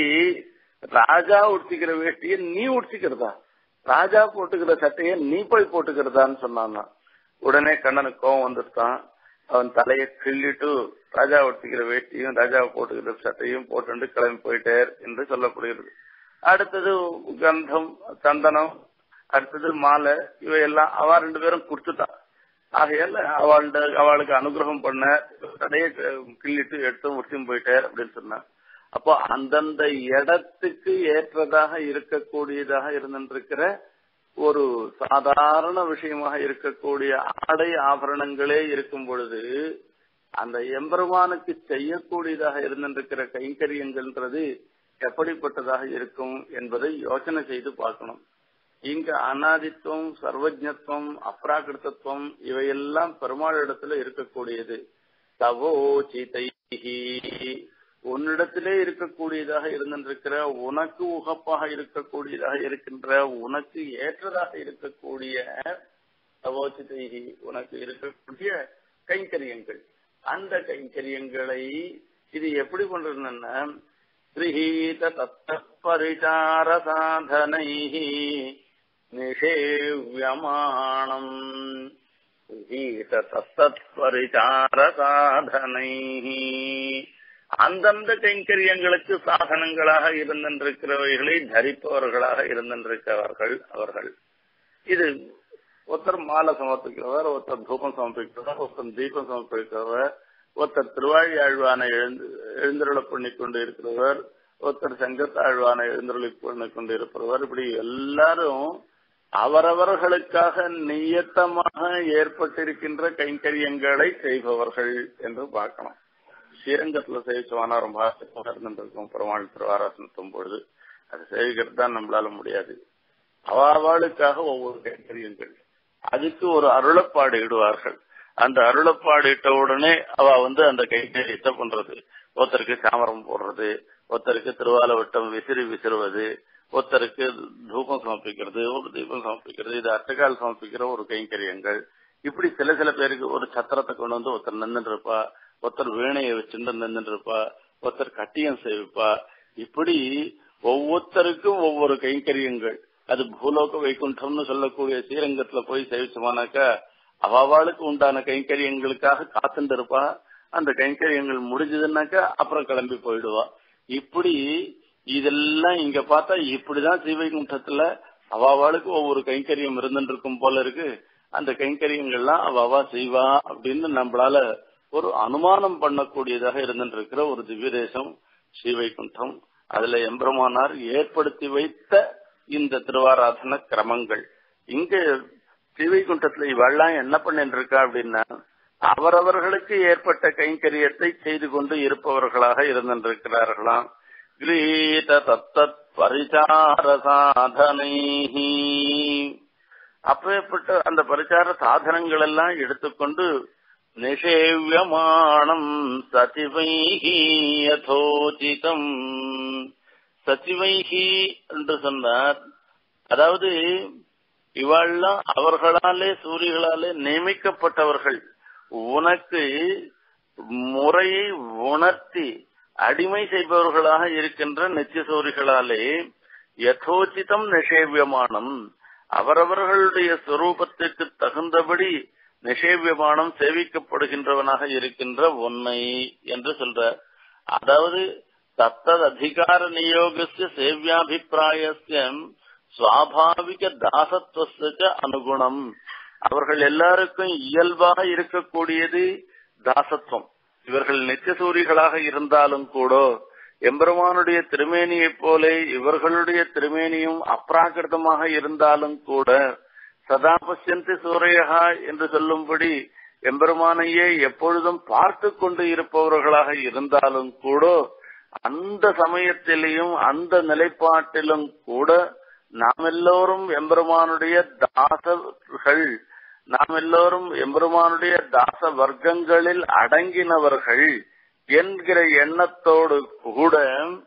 ராஜா உடுத்திக்கிற வேஷ்டிய நீ உடுத்திக்கிறதா ராஜா போட்டுக்கிற சட்டைய நீ போய் போட்டுக்கிறதான்னு சொன்னான் உடனே கண்ணனுக்கு கோவம் வந்துட்டான் அவன் தலையை கிள்ளிட்டு ராஜா உடுத்திக்கிற வேஷ்டியும் ராஜா போட்டுக்கிற சட்டையும் போட்டு கிளம்பி போயிட்டார் என்று சொல்லப்படுகிறது அடுத்தது கந்தம் சந்தனம் அடுத்தது மாலை இவையெல்லாம் அவ ரெண்டு பேரும் கொடுத்துட்டான் ஆகையால அவள்ட அவளுக்கு அனுகிரகம் பண்ண கடையை கிள்ளிட்டு எடுத்து முடிச்சும் போயிட்டார் அப்படின்னு சொன்னான் அப்போ அந்தந்த இடத்துக்கு ஏற்றதாக இருக்கக்கூடியதாக இருந்திருக்கிற ஒரு சாதாரண விஷயமாக இருக்கக்கூடிய ஆடை ஆபரணங்களே இருக்கும் பொழுது அந்த எம்பெருமானுக்கு செய்யக்கூடியதாக இருந்திருக்கிற கைங்கரியங்கள்ன்றது எப்படிப்பட்டதாக இருக்கும் என்பதை யோசனை செய்து பார்க்கணும் இங்க அனாதித்துவம் சர்வஜத்துவம் அப்ராகிருத்தத்துவம் இவையெல்லாம் பெருமாள் இடத்துல இருக்கக்கூடியது தவோச்சிதைஹி உன்னிடத்திலே இருக்கக்கூடியதாக இருந்திருக்கிற உனக்கு உகப்பாக இருக்கக்கூடியதாக இருக்கின்ற உனக்கு ஏற்றதாக இருக்கக்கூடிய தவோச்சிதைஹி உனக்கு இருக்கக்கூடிய கைங்கரியங்கள் அந்த கைங்கரியங்களை இது எப்படி பண்றதுன்னா गृहीत तत्तत्परिचारसाधनैः निषेव्यमाणम् गृहीत तत्तत्पரிச்சாரசாதனைः அந்தந்த கைங்கரியங்களுக்கு சாதனங்களாக இருந்திருக்கிறவைகளை தரிப்பவர்களாக இருந்திருக்கிறவர்கள் அவர்கள் இது ஒருத்தர் மாலை சமர்ப்பிக்கிறவர் ஒருத்தர் தூபம் சமர்ப்பிக்கிறவர் ஒருத்தர் தீபம் சமர்ப்பிக்கிறவர் ஒருத்தர் திருவாழி ஆழ்வானை எழுந்து எழுந்தருள பண்ணி கொண்டு இருக்கிறவர் ஒருத்தர் செங்கத்தாழ்வானை எழுந்தருளி பண்ணி கொண்டு இருப்பவர் இப்படி எல்லாரும் அவரவர்களுக்காக நியத்தமாக ஏற்பட்டிருக்கின்ற கைங்கரியங்களை செய்பவர்கள் என்று பார்க்கணும் ஸ்ரீரங்கத்துல சேவிச்சவானா ரொம்ப இருந்திருக்கும் பெருமாள் திருவாராசனத்தும் பொழுது அது சேவிக்கிறது தான் நம்மளால முடியாது அவாவாளுக்காக ஒவ்வொரு கைங்கரியங்கள் அதுக்கு ஒரு அருளப்பாடு இடுவார்கள் அந்த அருளப்பாடு இட்ட உடனே அவ வந்து அந்த கைங்கரியத்தை பண்றது ஒருத்தருக்கு சாமரம் போடுறது ஒருத்தருக்கு திருவால வட்டம் விசிறி விசிறுவது ஒருத்தருக்கு தூபம் சமர்ப்பிக்கிறது ஒரு தீபம் சமர்ப்பிக்கிறது இது அட்டகால் சமர்ப்பிக்கிற ஒரு கைங்கரியங்கள் இப்படி சில சில பேருக்கு ஒரு சத்திரத்தை கொண்டு வந்து ஒருத்தர் நின்றுட்டு இருப்பா ஒருத்தர் வீணையை வச்சுட்டு நின்றுட்டு இருப்பா ஒருத்தர் கட்டியம் செய்விப்பா இப்படி ஒவ்வொருத்தருக்கும் ஒவ்வொரு கைங்கரியங்கள் அது பூலோக வைகுண்டம்னு சொல்லக்கூடிய ஸ்ரீரங்கத்துல போய் சேவிச்சோமானாக்கா அவாவாளுக்கு உண்டான கைங்கரியங்களுக்காக காத்துட்டு இருப்பா அந்த கைங்கரியங்கள் முடிஞ்சதுன்னாக்கா அப்புறம் கிளம்பி போயிடுவா இப்படி இதெல்லாம் இங்க பார்த்தா இப்படிதான் ஸ்ரீவைகுண்டத்துல அவாவாளுக்கு ஒவ்வொரு கைங்கரியம் இருந்துட்டு இருக்கும் போல இருக்கு அந்த கைங்கரியங்கள்லாம் அவாவா செய்வா அப்படின்னு நம்மளால ஒரு அனுமானம் பண்ணக்கூடியதாக இருந்துட்டு இருக்கிற ஒரு திவ்ய தேசம் ஸ்ரீவைகுண்டம் அதுல எம்பெருமானார் ஏற்படுத்தி வைத்த இந்த திருவாராதன கிரமங்கள் இங்க ஸ்ரீவைகுண்டத்துல இவெல்லாம் என்ன பண்ணிட்டு இருக்கா அப்படின்னா அவரவர்களுக்கு ஏற்பட்ட கைங்கரியத்தை செய்து கொண்டு இருப்பவர்களாக இருந்திருக்கிறார்களாம் கிரீத தத்தத் பரிசார சாதனை அப்பேற்பட்ட அந்த பரிசார சாதனங்கள் எல்லாம் எடுத்துக்கொண்டு நிஷேவியமானம் சதிவைஹி யதோச்சிதம் சச்சிவைஹி என்று சொன்னார் அதாவது இவாள்லாம் அவர்களாலே சூரியர்களாலே நியமிக்கப்பட்டவர்கள் உனக்கு முறையை உணர்த்தி அடிமை செய்பவர்களாக இருக்கின்ற நித்திய சூரிகளாலே யதோச்சிதம் நிஷேவியமானம் அவரவர்களுடைய சொரூபத்திற்கு தகுந்தபடி நிஷேவியமானம் சேவிக்கப்படுகின்றவனாக இருக்கின்ற உண்மை என்று சொல்ற அதாவது தத்தத் அதிகார நியோகஸ்ய சேவியாபிப்பிராயஸ்ய சுவாபாவிக தாசத்துவ அனுகுணம் அவர்கள் எல்லாருக்கும் இயல்பாக இருக்கக்கூடியது தாசத்துவம் இவர்கள் நித்தியசூரிகளாக இருந்தாலும் கூட எம்பெருமானுடைய திருமேனியைப் போல இவர்களுடைய திருமேனியும் அப்ராகிருதமாக இருந்தாலும் கூட சதா பசியந்தி சூரையகா என்று சொல்லும்படி எம்பெருமானையே எப்பொழுதும் பார்த்து கொண்டு இருப்பவர்களாக இருந்தாலும் கூட அந்த சமயத்திலையும் அந்த நிலைப்பாட்டிலும் கூட நாம் எல்லோரும் எம்பெருமானுடைய தாசர்கள் நாம் எல்லோரும் எம்பெருமானுடைய தாச வர்க்கங்களில் அடங்கினவர்கள் என்கிற எண்ணத்தோடு கூட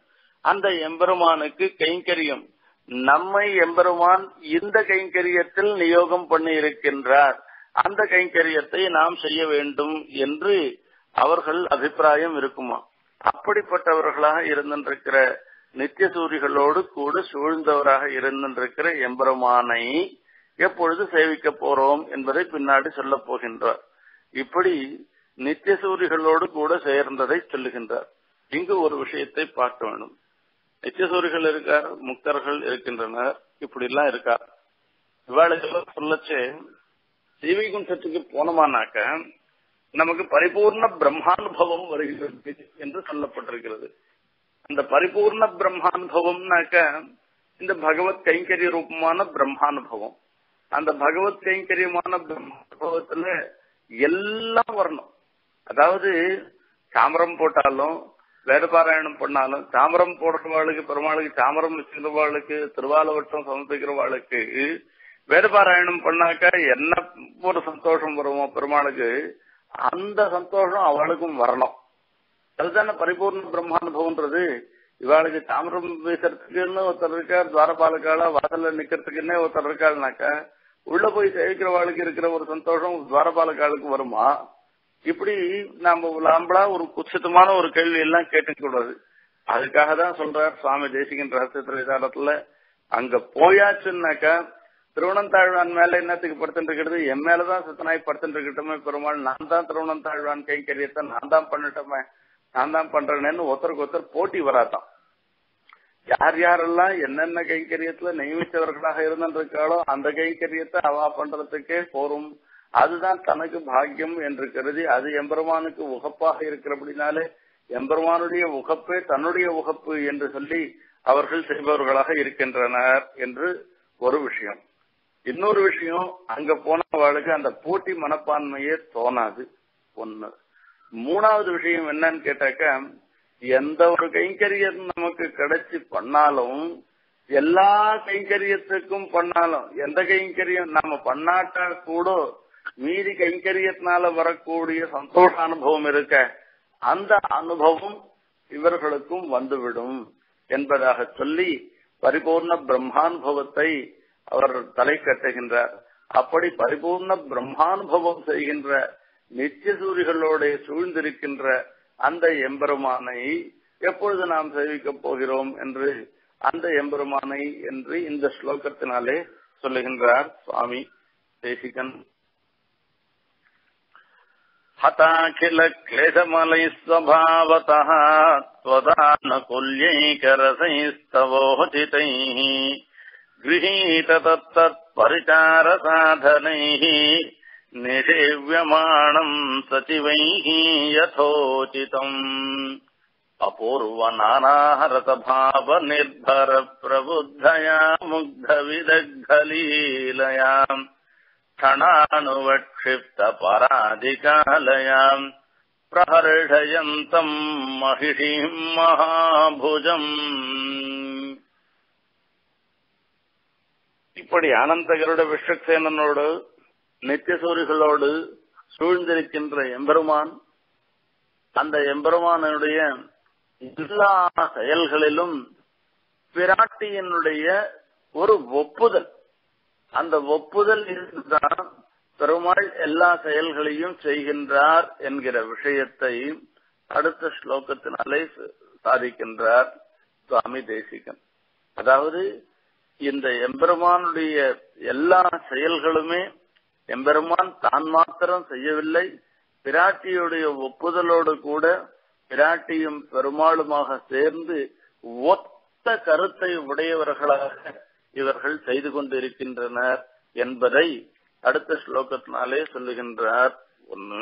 அந்த எம்பெருமானுக்கு கைங்கரியம் நம்மை எம்பெருமான் இந்த கைங்கரியத்தில் நியோகம் பண்ணி இருக்கின்றார் அந்த கைங்கரியத்தை நாம் செய்ய வேண்டும் என்று அவர்கள் அபிப்பிராயம் இருக்குமா அப்படிப்பட்டவர்களாக இருந்திருக்கிற நித்தியசூரிகளோடு கூட சூழ்ந்தவராக இருந்திருக்கிற எம்பெருமானை எப்பொழுது சேவிக்க போறோம் என்பதை பின்னாடி சொல்லப் போகின்றார் இப்படி நித்தியசூரிகளோடு கூட சேர்ந்ததை சொல்லுகின்றார் இங்கு ஒரு விஷயத்தை பார்க்க வேண்டும் நித்தியசூரிகள் இருக்கார் முக்தர்கள் இருக்கின்றனர் இப்படி எல்லாம் இருக்கார் இவாளுக்கெல்லாம் சொல்லச்சே சீவிகுண்டத்துக்கு போனோமானாக்க நமக்கு பரிபூர்ண பிரம்மானுபவம் வருகிறது என்று சொல்லப்பட்டிருக்கிறது அந்த பரிபூர்ண பிரம்மானுபவம்னாக்க இந்த பகவத் கைங்கரிய ரூபமான பிரம்மானுபவம் அந்த பகவத் கைங்கரியமான பிரம்மானுபவத்துல எல்லாம் வரணும் அதாவது சாமரம் போட்டாலும் வேதபாராயணம் பண்ணாலும் சாமரம் போடுறவாளுக்கு பெருமாளுக்கு சாமரம் வச்சுக்கிறவாளுக்கு திருவாலவட்டம் சமர்ப்பிக்கிறவாளுக்கு வேதபாராயணம் பண்ணாக்க என்ன ஒரு சந்தோஷம் வருமோ பெருமாளுக்கு அந்த சந்தோஷம் அவளுக்கும் வரணும் அதுதானே பரிபூர்ண பிரம்மானுபவம்ன்றது இவாளுக்கு தாமிரம் வீசுறதுக்குன்னு ஒருத்தர் இருக்கார் துவாரபாலக்கால வாசல்ல நிக்கிறதுக்குன்னே ஒருத்தர் இருக்காள்னாக்கா உள்ள போய் சேவிக்கிறவாளுக்கு இருக்கிற ஒரு சந்தோஷம் துவாரபாலக்காலுக்கு வருமா இப்படி நாம நாம்பளா ஒரு குச்சிதமான ஒரு கேள்வி எல்லாம் கேட்டுக்கூடாது அதுக்காக தான் சொல்றார் சுவாமி தேசிகன் ரகசிய திரைசாரத்துல அங்க போயாச்சுன்னாக்கா திருவண்ணந்தாழ்வான் மேல என்னத்துக்கு படுத்துட்டு இருக்கிறது என் மேலதான் சுத்தனாய் படுத்துட்டு இருக்கட்டுமே பெருமாள் நான் தான் திருவண்ணந்தாழ்வான் கைங்கரியத்தை நான் தான் பண்ணட்டோமே நான் தான் பண்றேன்னு ஒருத்தருக்கு ஒருத்தர் போட்டி வராதான் யார் யாரெல்லாம் என்னென்ன கைங்கரியத்துல நியமித்தவர்களாக இருந்திருக்காளோ அந்த கைங்கரியத்தை அவா பண்றதுக்கே போரும் அதுதான் தனக்கு பாக்கியம் என்று கருதி அது எம்பெருமானுக்கு உகப்பாக இருக்கிறபடினாலே எம்பெருமானுடைய உகப்பே தன்னுடைய உகப்பு என்று சொல்லி அவர்கள் செய்பவர்களாக இருக்கின்றனர் என்று ஒரு விஷயம் இன்னொரு விஷயம் அங்க போனவாளுக்கு அந்த போட்டி மனப்பான்மையே தோணாது ஒண்ணு மூணாவது விஷயம் என்னன்னு கேட்டாக்க எந்த ஒரு கைங்கரியம் நமக்கு கிடைச்சி பண்ணாலும் எல்லா கைங்கரியத்துக்கும் பண்ணாலும் எந்த கைங்கரியம் நம்ம பண்ணாட்டா கூட மீதி கைங்கரியத்தினால வரக்கூடிய சந்தோஷ அனுபவம் இருக்க அந்த அனுபவம் இவர்களுக்கும் வந்துவிடும் என்பதாக சொல்லி பரிபூர்ண பிரம்மானுபவத்தை அவர் தலை கட்டுகின்றார் அப்படி பரிபூர்ண பிரம்மானுபவம் செய்கின்ற நித்தியசூரிகளோட சூழ்ந்திருக்கின்ற அந்த எம்பெருமானை எப்பொழுது நாம் சேவிக்கப் போகிறோம் என்று அந்த எம்பெருமானை என்று இந்த ஸ்லோகத்தினாலே சொல்லுகின்றார் சுவாமி தேசிகன் हताखिल क्लेशमलैः स्वभावतः त्वदानुकुल्यैकरसैस्तवोचितैः गृहीत तत्तत्परिचारसाधनैः निषेव्यमाणम् सचिवैः यथोचितम् अपूर्वनानाहरतभावनिर्भरप्रबुद्धया मुग्धविदग्धलीलयाम् क्षणानुवक्षिप्तपराधिकालयाम् प्रहर्षयन्तम् महिषीम् महाभुजम् இப்படி ஆனந்தகருட விஸ்வக்சேனனோடு நித்தியசூரிகளோடு சூழ்ந்திருக்கின்ற எம்பெருமான் அந்த எம்பெருமானுடைய எல்லா செயல்களிலும் பிராட்டியினுடைய ஒரு ஒப்புதல் அந்த ஒப்புதல் இருந்துதான் பெருமாள் எல்லா செயல்களையும் செய்கின்றார் என்கிற விஷயத்தை அடுத்த ஸ்லோகத்தினாலே சாதிக்கின்றார் சுவாமி தேசிகன் அதாவது இந்த எம்பெருமானுடைய எல்லா செயல்களுமே எம்பெருமான் தான் மாத்திரம் செய்யவில்லை பிராட்டியுடைய ஒப்புதலோடு கூட பிராட்டியும் பெருமாளுமாக சேர்ந்து ஒத்த கருத்தை உடையவர்களாக இவர்கள் செய்து கொண்டிருக்கின்றனர் என்பதை அடுத்த ஸ்லோகத்தினாலே சொல்லுகின்றார் ஒன்னு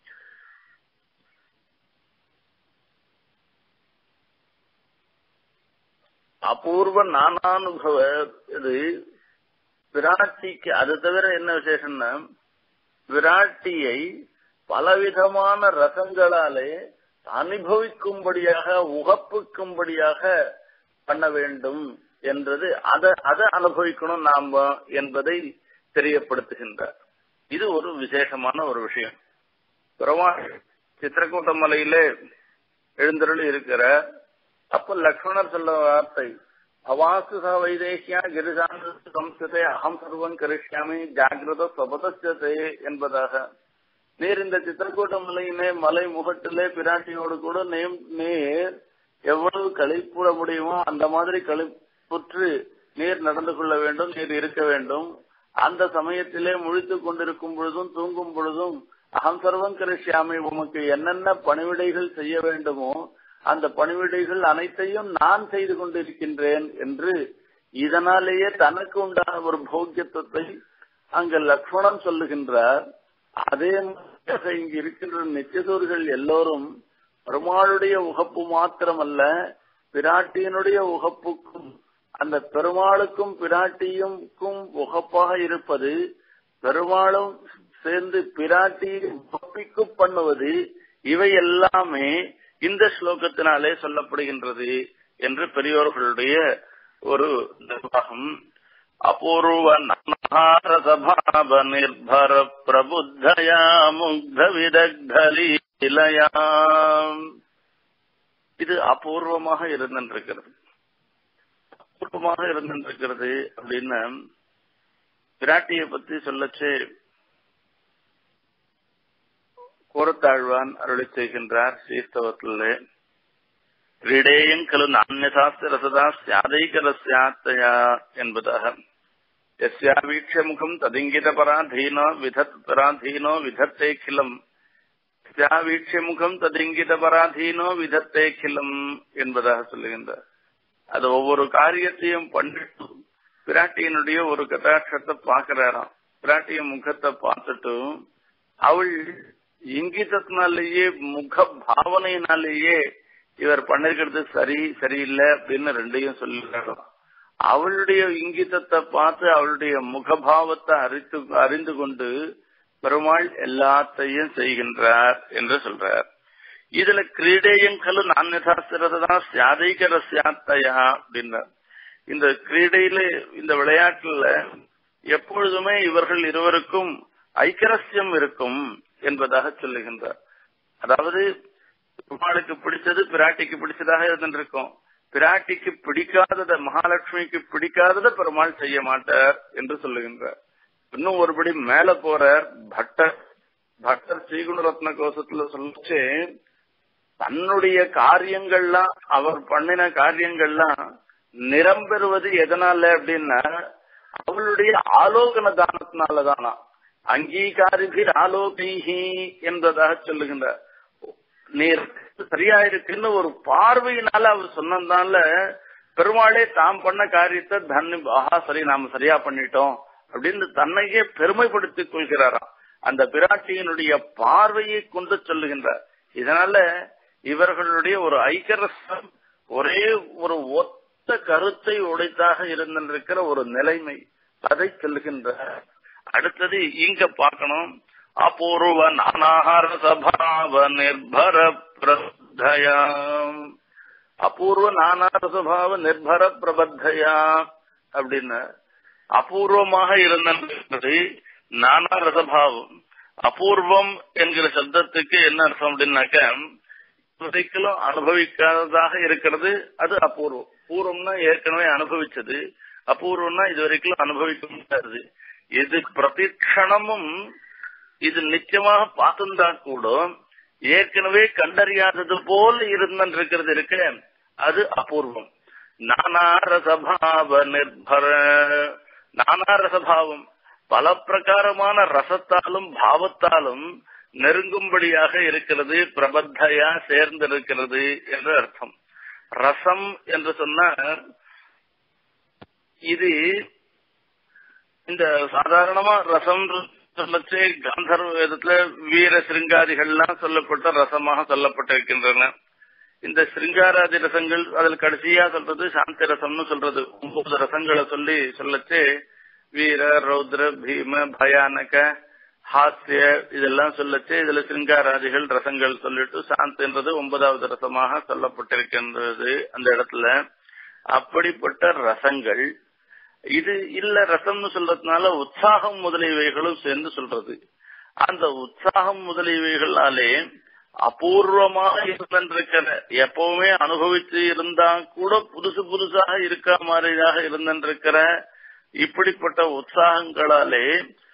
அபூர்வ நானானுபவ இது விராட்டிக்கு அது தவிர என்ன விசேஷம்னா விராட்டியை பலவிதமான ரசங்களாலே அனுபவிக்கும்படியாக உகப்புக்கும்படியாக பண்ண வேண்டும் என்றது அதை அதை அனுபவிக்கணும் நாம என்பதை தெரியப்படுத்துகின்றார் இது ஒரு விசேஷமான ஒரு விஷயம் பெருமாள் சித்திரக்கூட்ட மலையிலே எழுந்தருளி இருக்கிற அப்ப லக்ஷ்மணர் சொல்ல வார்த்தை அவாசு ச வைதேசியா கிரிஜான சம்ஸ்கிருதே அகம் சர்வம் கரிஷ்யாமி ஜாகிரத சபதஸ்யதே என்பதாக நீர் இந்த சித்திரக்கூட்ட மலையிலே மலை முகட்டிலே பிராட்டியோடு கூட நேம் நீர் எவ்வளவு கழிப்புற முடியுமோ அந்த மாதிரி கழிப்புற்று நீர் நடந்து கொள்ள வேண்டும் நீர் இருக்க வேண்டும் அந்த சமயத்திலே முழித்துக் கொண்டிருக்கும் பொழுதும் தூங்கும் பொழுதும் அகம் சர்வம் கரிஷ்யாமி உமக்கு என்னென்ன பணிவிடைகள் செய்ய வேண்டுமோ அந்த பணிவிடைகள் அனைத்தையும் நான் செய்து கொண்டிருக்கின்றேன் என்று இதனாலேயே தனக்கு உண்டான ஒரு போக்கியத்துவத்தை அங்க லக்ஷ்மணன் சொல்லுகின்றார் அதே மாதிரி இங்கு இருக்கின்ற நித்தியசூர்கள் எல்லோரும் பெருமாளுடைய உகப்பு மாத்திரமல்ல பிராட்டியினுடைய உகப்புக்கும் அந்த பெருமாளுக்கும் பிராட்டியும்க்கும் உகப்பாக இருப்பது பெருமாளும் சேர்ந்து பிராட்டியை உகப்பிக்கு பண்ணுவது இவை எல்லாமே இந்த ஸ்லோகத்தினாலே சொல்லப்படுகின்றது என்று பெரியோர்களுடைய ஒரு நிர்வாகம் அபூர்வ நரசபாப நிர்பர பிரபுத்தயா முக்த விதக்தலீலயா இது அபூர்வமாக இருந்திருக்கிறது அபூர்வமாக இருந்திருக்கிறது அப்படின்னு பிராட்டியை பத்தி சொல்லச்சே கூறத்தாழ்வான் அருளி செய்கின்றார் ஸ்ரீஸ்தவத்திலே கிரீடேயம் கலு நானியசாஸ்திர ரசதா சியாதைகரஸ்யாத்தயா என்பதாக எஸ்யா வீட்ச முகம் ததிங்கித பராதீனோ விதத் பராதீனோ விதத்தேக்கிலம் எஸ்யா வீட்ச முகம் ததிங்கித பராதீனோ விதத்தேக்கிலம் என்பதாக சொல்லுகின்றார் அது ஒவ்வொரு காரியத்தையும் பண்ணிட்டு பிராட்டியினுடைய ஒரு கட்டாட்சத்தை பாக்குறாராம் பிராட்டிய முகத்தை பார்த்துட்டு அவள் இங்கிதத்தினாலேயே முக பாவனையினாலேயே இவர் பண்ணிருக்கிறது சரி சரியில்லை அப்படின்னு ரெண்டையும் சொல்லிடுறாங்க அவளுடைய இங்கிதத்தை பார்த்து அவளுடைய முகபாவத்தை அறிந்து அறிந்து கொண்டு பெருமாள் எல்லாத்தையும் செய்கின்றார் என்று சொல்றார் இதுல கிரீடேயம் கலு நான்யதாஸ்திரதான் சியாதைகர சியாத்தையா அப்படின்றார் இந்த கிரீடையில இந்த விளையாட்டுல எப்பொழுதுமே இவர்கள் இருவருக்கும் ஐக்கரஸ்யம் இருக்கும் என்பதாக சொல்லுகின்றார் அதாவது பெருமாளுக்கு பிடிச்சது பிராட்டிக்கு பிடிச்சதாக இருந்திருக்கும் பிராட்டிக்கு பிடிக்காதத மகாலட்சுமிக்கு பிடிக்காதத பெருமாள் செய்ய மாட்டார் என்று சொல்லுகின்றார் இன்னும் ஒருபடி மேல போறார் பட்டர் பட்டர் ஸ்ரீகுணரத்ன கோஷத்துல சொல்லிச்சு தன்னுடைய காரியங்கள்லாம் அவர் பண்ணின காரியங்கள்லாம் நிரம்பெறுவது எதனால அப்படின்னா அவளுடைய ஆலோகன தானத்தினாலதானா அங்கீகாரிபிர் ஆலோகீஹி என்பதாக சொல்லுகின்றார் நீர் சரியா இருக்குன்னு ஒரு பார்வையினால அவர் சொன்னதால பெருமாளே தாம் பண்ண காரியத்தை தன்னு ஆஹா சரி நாம சரியா பண்ணிட்டோம் அப்படின்னு தன்னையே பெருமைப்படுத்திக் கொள்கிறாராம் அந்த பிராட்டியினுடைய பார்வையை கொண்டு சொல்லுகின்றார் இதனால இவர்களுடைய ஒரு ஐக்கரசம் ஒரே ஒரு ஒத்த கருத்தை உடைத்தாக இருந்திருக்கிற ஒரு நிலைமை அதை சொல்லுகின்றார் அடுத்தது இங்க பார்க்கணும் அபூர்வ நானாகார சபாவ நிர்பர பிரபத்தயா அபூர்வ நானார சபாவ நிர்பர பிரபத்தயா அப்படின்னு அபூர்வமாக இருந்தது நானா ரசபாவம் அபூர்வம் என்கிற சப்தத்துக்கு என்ன அர்த்தம் அப்படின்னாக்க இதுவரைக்கும் அனுபவிக்காததாக இருக்கிறது அது அபூர்வம் பூர்வம்னா ஏற்கனவே அனுபவிச்சது அபூர்வம்னா இதுவரைக்கும் அனுபவிக்க முடியாது இது பிரதிக்ஷணமும் இது நிச்சயமாக பார்த்துந்தா கூட ஏற்கனவே கண்டறியாதது போல் இருந்திருக்கிறது இருக்க அது அபூர்வம் நானாரசபாவ நிர்பர நானாரசபாவம் பல பிரகாரமான ரசத்தாலும் பாவத்தாலும் நெருங்கும்படியாக இருக்கிறது பிரபத்தையா சேர்ந்திருக்கிறது என்று அர்த்தம் ரசம் என்று சொன்ன இது இந்த சாதாரணமா ரசம் சொல்லச்சே காந்தர்வ வேதத்துல வீர சிருங்காதிகள்லாம் சொல்லப்பட்ட ரசமாக சொல்லப்பட்டிருக்கின்றன இந்த சிருங்காராதி ரசங்கள் அதில் கடைசியா சொல்றது சாந்தி ரசம்னு சொல்றது ஒன்பது ரசங்களை சொல்லி சொல்லச்சே வீர ரௌத்ர பீம பயானக ஹாஸ்ய இதெல்லாம் சொல்லச்சு இதுல சிருங்காராதிகள் ரசங்கள் சொல்லிட்டு சாந்தின்றது ஒன்பதாவது ரசமாக சொல்லப்பட்டிருக்கின்றது அந்த இடத்துல அப்படிப்பட்ட ரசங்கள் இது இல்ல ரசம்னு சொல்றதுனால உற்சாகம் முதலியவைகளும் சேர்ந்து சொல்றது அந்த உற்சாகம் முதலியவைகளாலே அபூர்வமாக இருந்திருக்கிற எப்பவுமே அனுபவித்து இருந்தா கூட புதுசு புதுசாக இருக்க மாதிரியாக இருந்திருக்கிற இப்படிப்பட்ட உற்சாகங்களாலே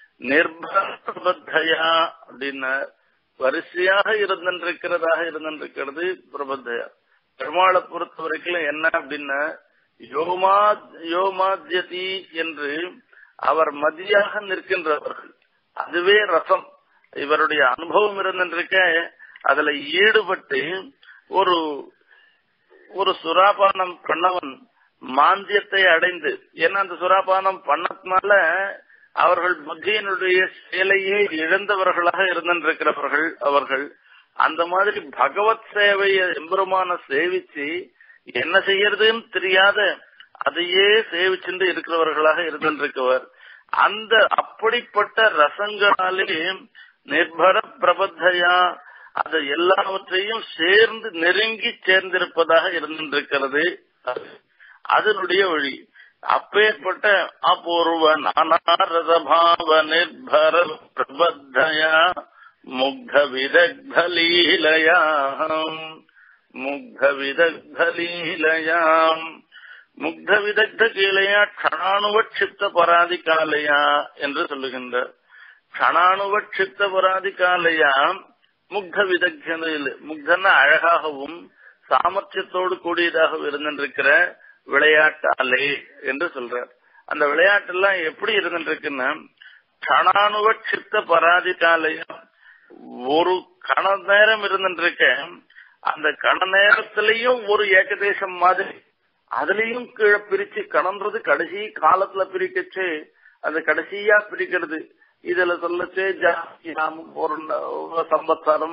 நிர்பரபத்தையா அப்படின்னு வரிசையாக இருந்திருக்கிறதாக இருந்திருக்கிறது பிரபத்தையா பெருமாளை பொறுத்த வரைக்கும் என்ன அப்படின்னா யோமா யோமாத்யதி என்று அவர் மதியாக நிற்கின்றவர்கள் அதுவே ரசம் இவருடைய அனுபவம் இருந்திருக்க அதுல ஈடுபட்டு ஒரு ஒரு சுறாபானம் பண்ணவன் மாந்தியத்தை அடைந்து ஏன்னா அந்த சுறாபானம் பண்ணதுனால அவர்கள் புத்தியினுடைய செயலையே இழந்தவர்களாக இருந்திருக்கிறவர்கள் அவர்கள் அந்த மாதிரி பகவத் சேவையை எம்பெருமான சேவிச்சு என்ன செய்யறதுன்னு தெரியாத அதையே சேவிச்சுட்டு இருக்கிறவர்களாக இருந்திருக்கவர் அந்த அப்படிப்பட்ட ரசங்களாலே நிர்பர பிரபத்தையா அது எல்லாவற்றையும் சேர்ந்து நெருங்கி சேர்ந்திருப்பதாக இருந்திருக்கிறது அதனுடைய வழி அப்பேற்பட்ட அபூர்வ நானாரதபாவ நிர்பர பிரபத்தயா முக்த விதக்த லீலயா முக்த விதக்த லீலயாம் முக்த விதக்த கீழையா க்ஷணானுவட்சிப்த பராதி காலையா என்று சொல்லுகின்றார் க்ஷணானுவட்சிப்த பராதி காலையா முக்த விதக்த முக்தன அழகாகவும் சாமர்த்தியத்தோடு கூடியதாக இருந்திருக்கிற விளையாட்டாலே என்று சொல்றார் அந்த விளையாட்டெல்லாம் எப்படி இருந்துருக்குன்னா கணானுவ சித்த பராதி காலையும் ஒரு கண நேரம் இருந்துருக்க அந்த கண நேரத்திலையும் ஒரு ஏகதேசம் மாதிரி அதுலயும் கீழே பிரிச்சு கணன்றது கடைசி காலத்துல பிரிக்கச்சு அது கடைசியா பிரிக்கிறது இதுல சொல்லச்சு ஜாமும் ஒரு சம்பத்சரம்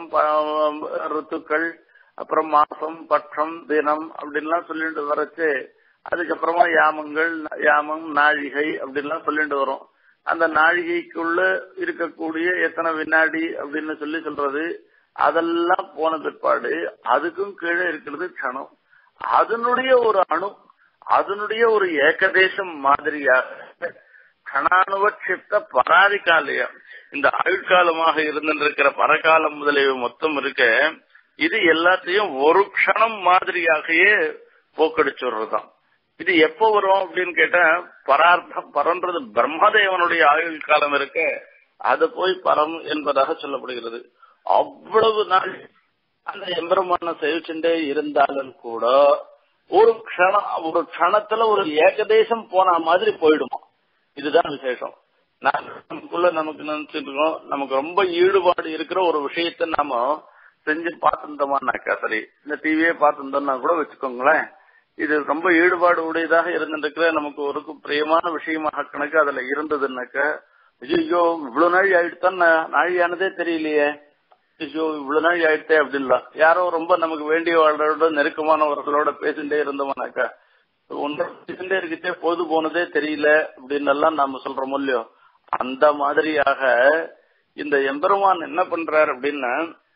ரித்துக்கள் அப்புறம் மாசம் பட்சம் தினம் அப்படின்லாம் சொல்லிட்டு வரச்சு அதுக்கப்புறமா யாமங்கள் யாமம் நாழிகை அப்படின்லாம் சொல்லிட்டு வரும் அந்த நாழிகைக்குள்ள இருக்கக்கூடிய எத்தனை வினாடி அப்படின்னு சொல்லி சொல்றது அதெல்லாம் போன பிற்பாடு அதுக்கும் கீழே இருக்கிறது கணம் அதனுடைய ஒரு அணு அதனுடைய ஒரு ஏகதேசம் மாதிரியாக கணானுவட்சித்த பராதிகாலயம் இந்த ஆயுட்காலமாக இருந்திருக்கிற பரகாலம் முதலிய மொத்தம் இருக்க இது எல்லாத்தையும் ஒரு க்ஷணம் மாதிரியாகவே போக்கடிச்சுடுறதுதான் இது எப்ப வரும் அப்படின்னு கேட்டா பரார்த்தம் பரன்றது பிரம்மதேவனுடைய ஆயுள் காலம் இருக்க அது போய் பரம் என்பதாக சொல்லப்படுகிறது அவ்வளவு நாள் அந்த எம்பெருமான சேவிச்சுட்டே இருந்தாலும் கூட ஒரு க்ஷணம் ஒரு க்ஷணத்துல ஒரு ஏகதேசம் போன மாதிரி போயிடுமா இதுதான் விசேஷம் நமக்குள்ள நமக்கு நினைச்சிட்டு இருக்கோம் நமக்கு ரொம்ப ஈடுபாடு இருக்கிற ஒரு விஷயத்த நாம செஞ்சு பார்த்துருந்தோமானாக்கா சரி இந்த டிவியே பார்த்துருந்தோம்னா கூட வச்சுக்கோங்களேன் இது ரொம்ப ஈடுபாடு உடையதாக இருந்துருக்கிற நமக்கு ஒரு பிரியமான விஷயமாக கணக்கு அதுல இருந்ததுன்னாக்க ஐயோ இவ்வளவு நாள் ஆயிடுத்தான் நாழியானதே தெரியலையே ஐயோ இவ்வளவு நாள் ஆயிடுத்தே அப்படின்லாம் யாரோ ரொம்ப நமக்கு வேண்டியவர்களோட நெருக்கமானவர்களோட பேசிட்டே இருந்தோம்னாக்கா ஒன்றரை பேசிட்டே இருக்கிட்டே பொழுது போனதே தெரியல அப்படின்னு எல்லாம் நாம சொல்றோம் இல்லையோ அந்த மாதிரியாக இந்த எம்பெருமான் என்ன பண்றாரு அப்படின்னா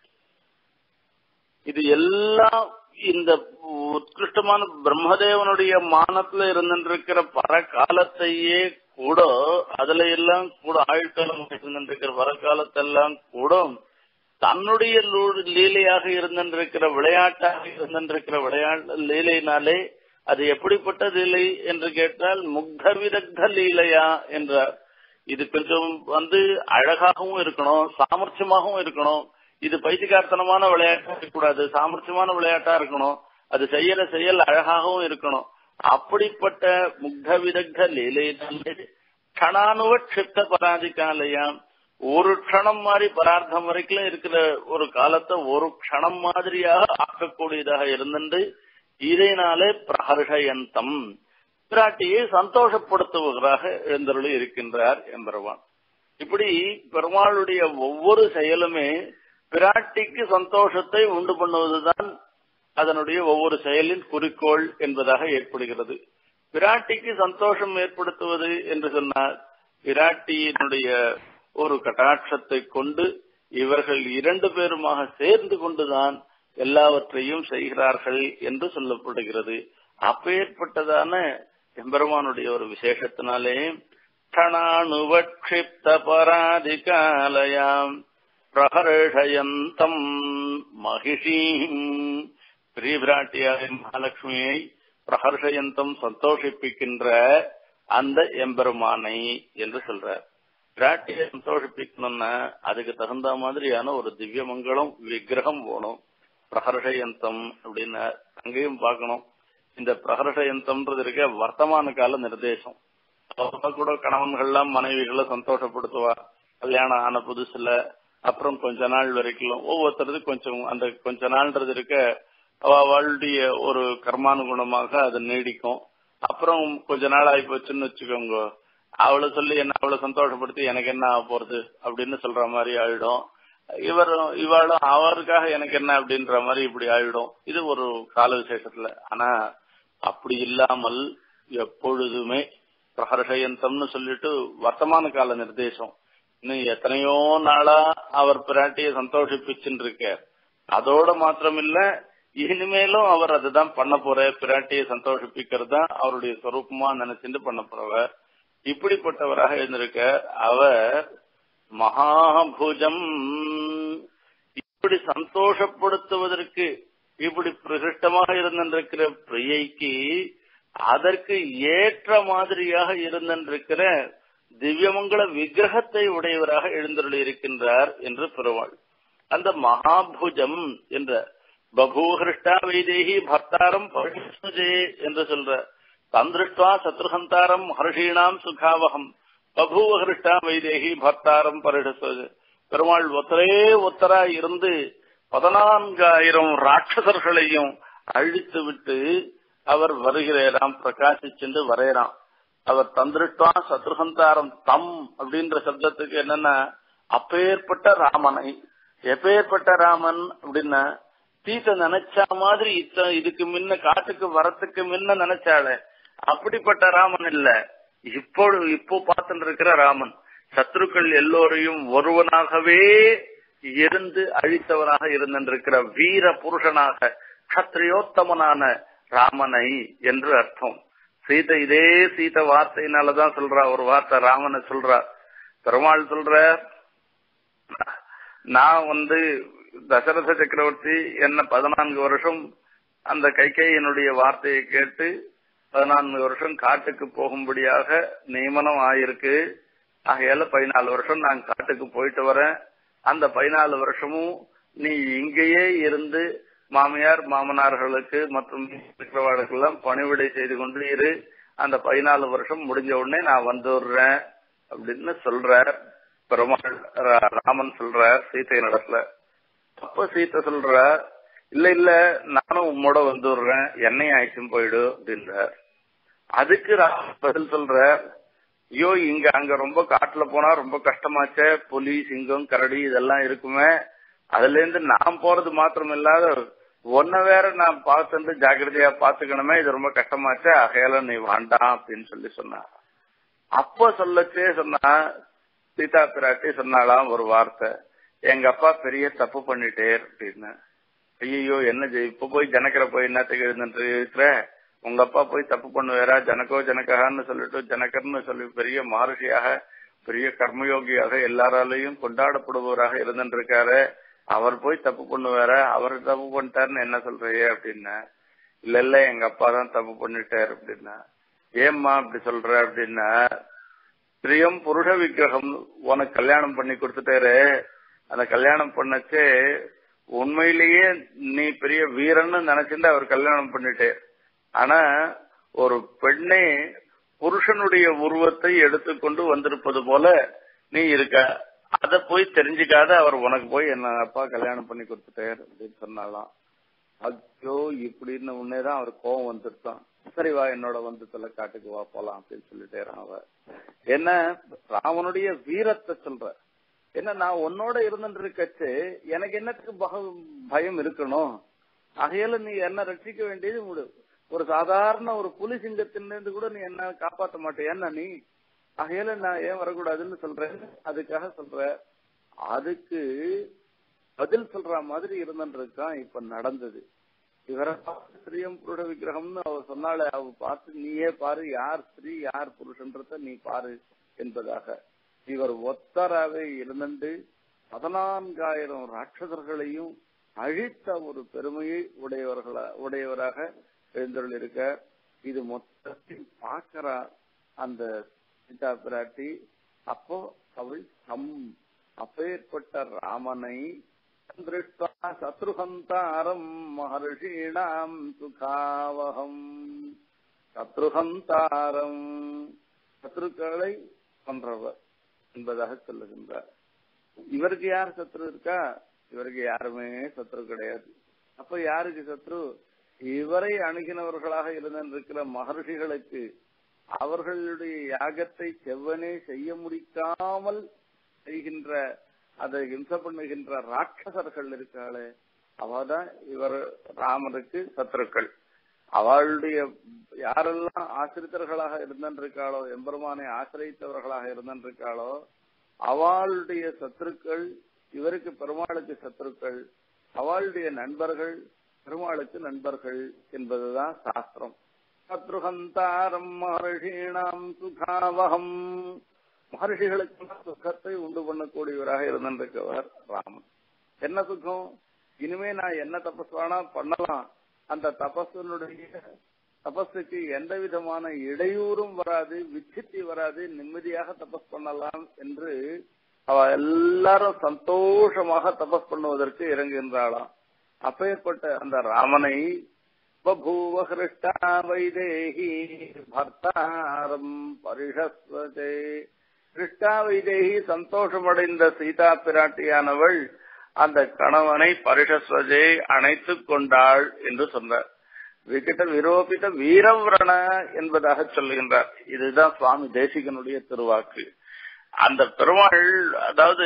இது எல்லாம் இந்த உத்கிருஷ்டமான பிரம்மதேவனுடைய மானத்துல இருந்திருக்கிற பர காலத்தையே கூட அதுல எல்லாம் கூட ஆயுட்காலம் இருந்திருக்கிற பர காலத்தெல்லாம் கூட தன்னுடைய லீலையாக இருந்திருக்கிற விளையாட்டாக இருந்திருக்கிற விளையாட்டு லீலையினாலே அது எப்படிப்பட்ட லீலை என்று கேட்டால் முக்த விதக்த லீலையா என்றார் இது கொஞ்சம் வந்து அழகாகவும் இருக்கணும் சாமர்த்தியமாகவும் இருக்கணும் இது பைத்தியகார்த்தனமான விளையாட்டா இருக்கக்கூடாது சாமர்த்தியமான விளையாட்டா இருக்கணும் அது செய்யற செயல் அழகாகவும் இருக்கணும் அப்படிப்பட்ட முக்த விதக்த லீலையினாலே கணானுவ க்ஷிப்த பராதிகாலயாம் ஒரு க்ஷணம் மாதிரி பரார்த்தம் வரைக்கும் இருக்கிற ஒரு காலத்தை ஒரு க்ஷணம் மாதிரியாக ஆக்கக்கூடியதாக இருந்துட்டு இதனாலே பிரஹர்ஷயந்தம் பிராட்டியை சந்தோஷப்படுத்துவதாக எழுந்தருளி இருக்கின்றார் என்பருவான் இப்படி பெருமாளுடைய ஒவ்வொரு செயலுமே பிராட்டிக்கு சந்தோஷத்தை உண்டு பண்ணுவதுதான் அதனுடைய ஒவ்வொரு செயலின் குறிக்கோள் என்பதாக ஏற்படுகிறது பிராட்டிக்கு சந்தோஷம் ஏற்படுத்துவது என்று சொன்னால் பிராட்டியினுடைய ஒரு கட்டாட்சத்தை கொண்டு இவர்கள் இரண்டு பேருமாக சேர்ந்து கொண்டுதான் எல்லாவற்றையும் செய்கிறார்கள் என்று சொல்லப்படுகிறது அப்பேற்பட்டதான எம்பெருமானுடைய ஒரு விசேஷத்தினாலே கணாணுவக்ஷிப்த பராதிகாலயாம் பிரகர்ஷயந்தம் மகிஷீம் பிரிபிராட்டியாய மகாலட்சுமியை பிரகர்ஷயந்தம் சந்தோஷிப்பிக்கின்ற அந்த எம்பெருமானை என்று சொல்றார் பிராட்டியை சந்தோஷிப்பிக்கணும்னா அதுக்கு தகுந்த மாதிரியான ஒரு திவ்யமங்கலம் விக்கிரகம் போகணும் பிரகர்ஷயந்தம் அப்படின்னு அங்கேயும் பார்க்கணும் இந்த பிரகர்ஷயந்தம்ன்றது இருக்க வர்த்தமான கால நிர்தேசம் கூட கணவன்கள்லாம் மனைவிகளை சந்தோஷப்படுத்துவா கல்யாணம் ஆன புதுசுல அப்புறம் கொஞ்ச நாள் வரைக்கும் ஒவ்வொருத்தரது கொஞ்சம் அந்த கொஞ்ச நாள்ன்றது இருக்க அவளுடைய ஒரு கர்மானுகுணமாக அது நீடிக்கும் அப்புறம் கொஞ்ச நாள் ஆகி போச்சுன்னு வச்சுக்கோங்க அவளை சொல்லி என்ன அவளை சந்தோஷப்படுத்தி எனக்கு என்ன ஆக போறது அப்படின்னு சொல்ற மாதிரி ஆயிடும் இவரும் இவாளும் அவருக்காக எனக்கு என்ன அப்படின்ற மாதிரி இப்படி ஆயிடும் இது ஒரு கால விசேஷத்துல ஆனா அப்படி இல்லாமல் எப்பொழுதுமே பிரகர்ஷயந்தம்னு சொல்லிட்டு வர்த்தமான கால நிர்தேசம் இன்னும் எத்தனையோ நாளா அவர் பிராட்டியை சந்தோஷிப்பிச்சுட்டு இருக்க அதோட மாத்திரமில்ல இனிமேலும் அவர் அதுதான் பண்ண போற பிராட்டியை சந்தோஷிப்பிக்கிறது தான் அவருடைய சொரூபமா நினைச்சுட்டு பண்ண போறவர் இப்படிப்பட்டவராக இருந்திருக்க அவர் மகாபுஜம் இப்படி சந்தோஷப்படுத்துவதற்கு இப்படி பிரசிஷ்டமாக இருந்திருக்கிற பிரியைக்கு அதற்கு ஏற்ற மாதிரியாக இருந்திருக்கிற திவ்யமங்கல விக்கிரகத்தை உடையவராக எழுந்தருளி இருக்கின்றார் என்று பெறுவாள் அந்த மகாபுஜம் என்ற பபூஹிருஷ்டா வைதேகி பர்த்தாரம் பரிசுஜே என்று சொல்ற தந்திருஷ்டா சத்ருஹந்தாரம் ஹர்ஷீணாம் சுகாவகம் பபூவகிருஷ்டா வைதேகி பர்த்தாரம் பரிசுஜே பெருமாள் ஒத்தரே ஒத்தரா இருந்து பதினான்காயிரம் ராட்சசர்களையும் அழித்து விட்டு அவர் வருகிறாராம் பிரகாசிச்சென்று வரையறாம் அவர் தந்திருட்டா சத்ருகந்தாரம் தம் அப்படின்ற சப்தத்துக்கு என்னன்னா அப்பேற்பட்ட ராமனை எப்பேற்பட்ட ராமன் அப்படின்னா சீத்தை நினைச்சா மாதிரி இத்த இதுக்கு முன்ன காட்டுக்கு வரத்துக்கு முன்ன நினைச்சாளே அப்படிப்பட்ட ராமன் இல்ல இப்பொழுது இப்போ பார்த்துட்டு இருக்கிற ராமன் சத்ருக்கள் எல்லோரையும் ஒருவனாகவே இருந்து அழித்தவனாக இருந்திருக்கிற வீர புருஷனாக கத்திரியோத்தமனான ராமனை என்று அர்த்தம் சீதை இதே சீத வார்த்தையினாலதான் சொல்றா ஒரு வார்த்தை ராமனை சொல்றா பெருமாள் சொல்ற நான் வந்து தசரத சக்கரவர்த்தி என்ன பதினான்கு வருஷம் அந்த கைகையினுடைய வார்த்தையை கேட்டு பதினான்கு வருஷம் காட்டுக்கு போகும்படியாக நியமனம் ஆயிருக்கு ஆகையால பதினாலு வருஷம் நான் காட்டுக்கு போயிட்டு வரேன் அந்த பதினாலு வருஷமும் நீ இங்கேயே இருந்து மாமியார் மாமனார்களுக்கு மற்றும் இருக்கிறவர்களுக்கெல்லாம் பணிவிடை செய்து கொண்டு இரு அந்த பதினாலு வருஷம் முடிஞ்ச உடனே நான் வந்துடுறேன் அப்படின்னு சொல்ற பெருமாள் ராமன் சொல்ற சீத்தை நடத்துல அப்ப சீத்தை சொல்ற இல்ல இல்ல நானும் உம்மோட வந்துடுறேன் என்னையும் ஆயிடுச்சும் போயிடு அப்படின்றார் அதுக்கு ராமன் பதில் சொல்ற ஐயோ இங்க அங்க ரொம்ப காட்டுல போனா ரொம்ப கஷ்டமாச்சே புலி சிங்கம் கரடி இதெல்லாம் இருக்குமே அதுல இருந்து நான் போறது மாத்திரம் இல்லாத ஒன்ன வேற நான் பார்த்து ஜாக்கிரதையா பாத்துக்கணுமே இது ரொம்ப கஷ்டமாச்சே அகையால நீ வேண்டாம் அப்படின்னு சொல்லி சொன்னா அப்ப சொல்லச்சே சொன்னா சீதா பிராட்டி சொன்னாலாம் ஒரு வார்த்தை எங்க அப்பா பெரிய தப்பு பண்ணிட்டே அப்படின்னு ஐயோ என்ன இப்ப போய் ஜனக்கரை போய் என்னத்துக்கு இருந்துட்டு இருக்கிற உங்க அப்பா போய் தப்பு பண்ணுவாரா ஜனக்கோ ஜனகன்னு சொல்லிட்டு ஜனகர்னு சொல்லி பெரிய மகர்ஷியாக பெரிய கர்மயோகியாக எல்லாராலையும் கொண்டாடப்படுபவராக இருந்துருக்காரு அவர் போய் தப்பு பண்ணுவார அவர் தப்பு பண்ணிட்டாருன்னு என்ன சொல்றீங்க அப்படின்னா இல்ல இல்ல எங்க அப்பா தான் தப்பு பண்ணிட்டாரு அப்படின்னா ஏம்மா அப்படி சொல்ற அப்படின்னா பிரியம் புருஷ விக்கிரகம் உனக்கு கல்யாணம் பண்ணி கொடுத்துட்டாரு அந்த கல்யாணம் பண்ணச்சே உண்மையிலேயே நீ பெரிய வீரன்னு நினைச்சிருந்து அவர் கல்யாணம் பண்ணிட்டே ஆனா ஒரு பெண்ணே புருஷனுடைய உருவத்தை எடுத்துக்கொண்டு வந்திருப்பது போல நீ இருக்க அத போய் தெரிஞ்சுக்காத அவர் உனக்கு போய் என்ன அப்பா கல்யாணம் பண்ணி கொடுத்துட்டார் அப்படின்னு சொன்னாலாம் ஐயோ இப்படின்னு உடனேதான் அவர் கோவம் வந்துருத்தான் சரி வா என்னோட வந்தத்துல காட்டுக்கு வா போலாம் அப்படின்னு சொல்லிட்டேறான் அவ என்ன ராவனுடைய வீரத்தை சொல்ற என்ன நான் உன்னோட இருந்துட்டு இருக்கச்சு எனக்கு என்னத்துக்கு பக- பயம் இருக்கணும் ஆகையால நீ என்ன ரட்சிக்க வேண்டியது உடு. ஒரு சாதாரண ஒரு புலி சிங்கத்திலிருந்து கூட நீ என்ன காப்பாத்த மாட்டே என்ன நீ ஆகையால நான் ஏன் வரக்கூடாதுன்னு சொல்றேன் அதுக்காக சொல்ற அதுக்கு பதில் சொல்ற மாதிரி இருந்துட்டு இருக்கான் இப்ப நடந்தது இவரை பார்த்து ஸ்திரீயம் புருட விக்கிரகம்னு அவ சொன்னாலே அவ பார்த்து நீயே பாரு யார் ஸ்திரீ யார் புருஷன்றத நீ பாரு என்பதாக இவர் ஒத்தராவே இருந்துட்டு பதினான்காயிரம் ராட்சசர்களையும் அழித்த ஒரு பெருமையை உடையவர்களா உடையவராக எழுந்தருள் இருக்க இது மொத்தத்தில் பார்க்கிறா அந்த சீதா பிராட்டி அப்போ அவள் சம் அப்பேற்பட்ட ராமனை திருஷ்டா சத்ருஹந்தாரம் மகர்ஷீணாம் சுகாவகம் சத்ருஹந்தாரம் சத்ருக்களை கொன்றவர் என்பதாக சொல்லுகின்றார் இவருக்கு யார் சத்ரு இருக்கா இவருக்கு யாருமே சத்ரு கிடையாது அப்ப யாருக்கு சத்ரு இவரை அணுகினவர்களாக இருந்திருக்கிற மகர்ஷிகளுக்கு அவர்களுடைய யாகத்தை செவ்வனே செய்ய முடிக்காமல் செய்கின்ற அதை ஹிம்ச பண்ணுகின்ற ராட்சசர்கள் இருக்காளே அவதான் இவர் ராமருக்கு சத்துருக்கள் அவளுடைய யாரெல்லாம் ஆசிரித்தர்களாக இருந்திருக்காளோ எம்பெருமானை ஆசிரியத்தவர்களாக இருந்திருக்காளோ அவளுடைய சத்துருக்கள் இவருக்கு பெருமாளுக்கு சத்துருக்கள் அவளுடைய நண்பர்கள் பெருமாளுக்கு நண்பர்கள் என்பதுதான் சாஸ்திரம் சத்ருகந்தாரம் மகர்ஷீணாம் சுகாவகம் மகர்ஷிகளுக்கு சுகத்தை உண்டு பண்ணக்கூடியவராக இருந்திருக்கவர் ராமன் என்ன சுகம் இனிமே நான் என்ன தபஸ் வேணா பண்ணலாம் அந்த தபஸனுடைய தபஸுக்கு எந்த விதமான இடையூறும் வராது விச்சித்தி வராது நிம்மதியாக தபஸ் பண்ணலாம் என்று அவ எல்லாரும் சந்தோஷமாக தபஸ் பண்ணுவதற்கு இறங்குகின்றாளாம் அப்பேற்பட்ட அந்த ராமனை பபூவ ஹிருஷ்டா வைதேகி பர்த்தாரம் பரிஷஸ்வதே ஹிருஷ்டா வைதேகி சந்தோஷமடைந்த சீதா பிராட்டியானவள் அந்த கணவனை பரிஷஸ்வதே அணைத்துக் கொண்டாள் என்று சொன்னார் விகட விரோபித வீரவிரண என்பதாக சொல்லுகின்றார் இதுதான் சுவாமி தேசிகனுடைய திருவாக்கு அந்த பெருமாள் அதாவது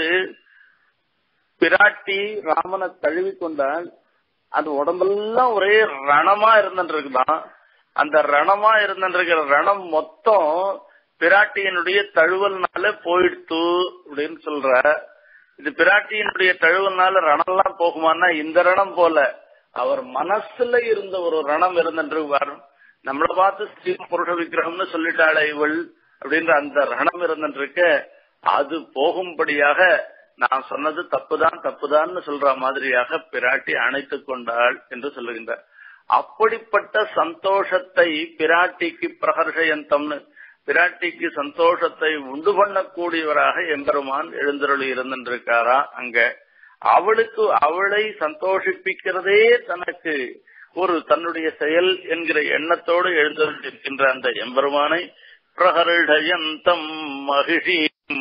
பிராட்டி ராமனை தழுவி கொண்டால் அது உடம்பெல்லாம் ஒரே ரணமா இருந்துட்டு இருக்குதான் அந்த ரணமா இருந்துட்டு இருக்கிற ரணம் மொத்தம் பிராட்டியினுடைய தழுவல்னால போயிடுத்து அப்படின்னு சொல்ற இது பிராட்டியினுடைய தழுவல்னால ரணம்லாம் போகுமான்னா இந்த ரணம் போல அவர் மனசுல இருந்த ஒரு ரணம் இருந்துருவார் நம்மள பார்த்து ஸ்ரீ புருஷ விக்கிரகம்னு சொல்லிட்டாளே இவள் அப்படின்ற அந்த ரணம் இருந்துருக்கு அது போகும்படியாக நான் சொன்னது தப்புதான் தப்புதான்னு சொல்ற மாதிரியாக பிராட்டி அணைத்துக் கொண்டாள் என்று சொல்லுகின்றார் அப்படிப்பட்ட சந்தோஷத்தை பிராட்டிக்கு பிரகர்ஷயந்தம்னு பிராட்டிக்கு சந்தோஷத்தை உண்டு பண்ணக்கூடியவராக எம்பெருமான் எழுந்தருளி இருந்திருக்காரா அங்க அவளுக்கு அவளை சந்தோஷிப்பிக்கிறதே தனக்கு ஒரு தன்னுடைய செயல் என்கிற எண்ணத்தோடு எழுந்திருக்கின்ற அந்த எம்பெருமானை பிரகர்ஷயந்தம் மகிஷி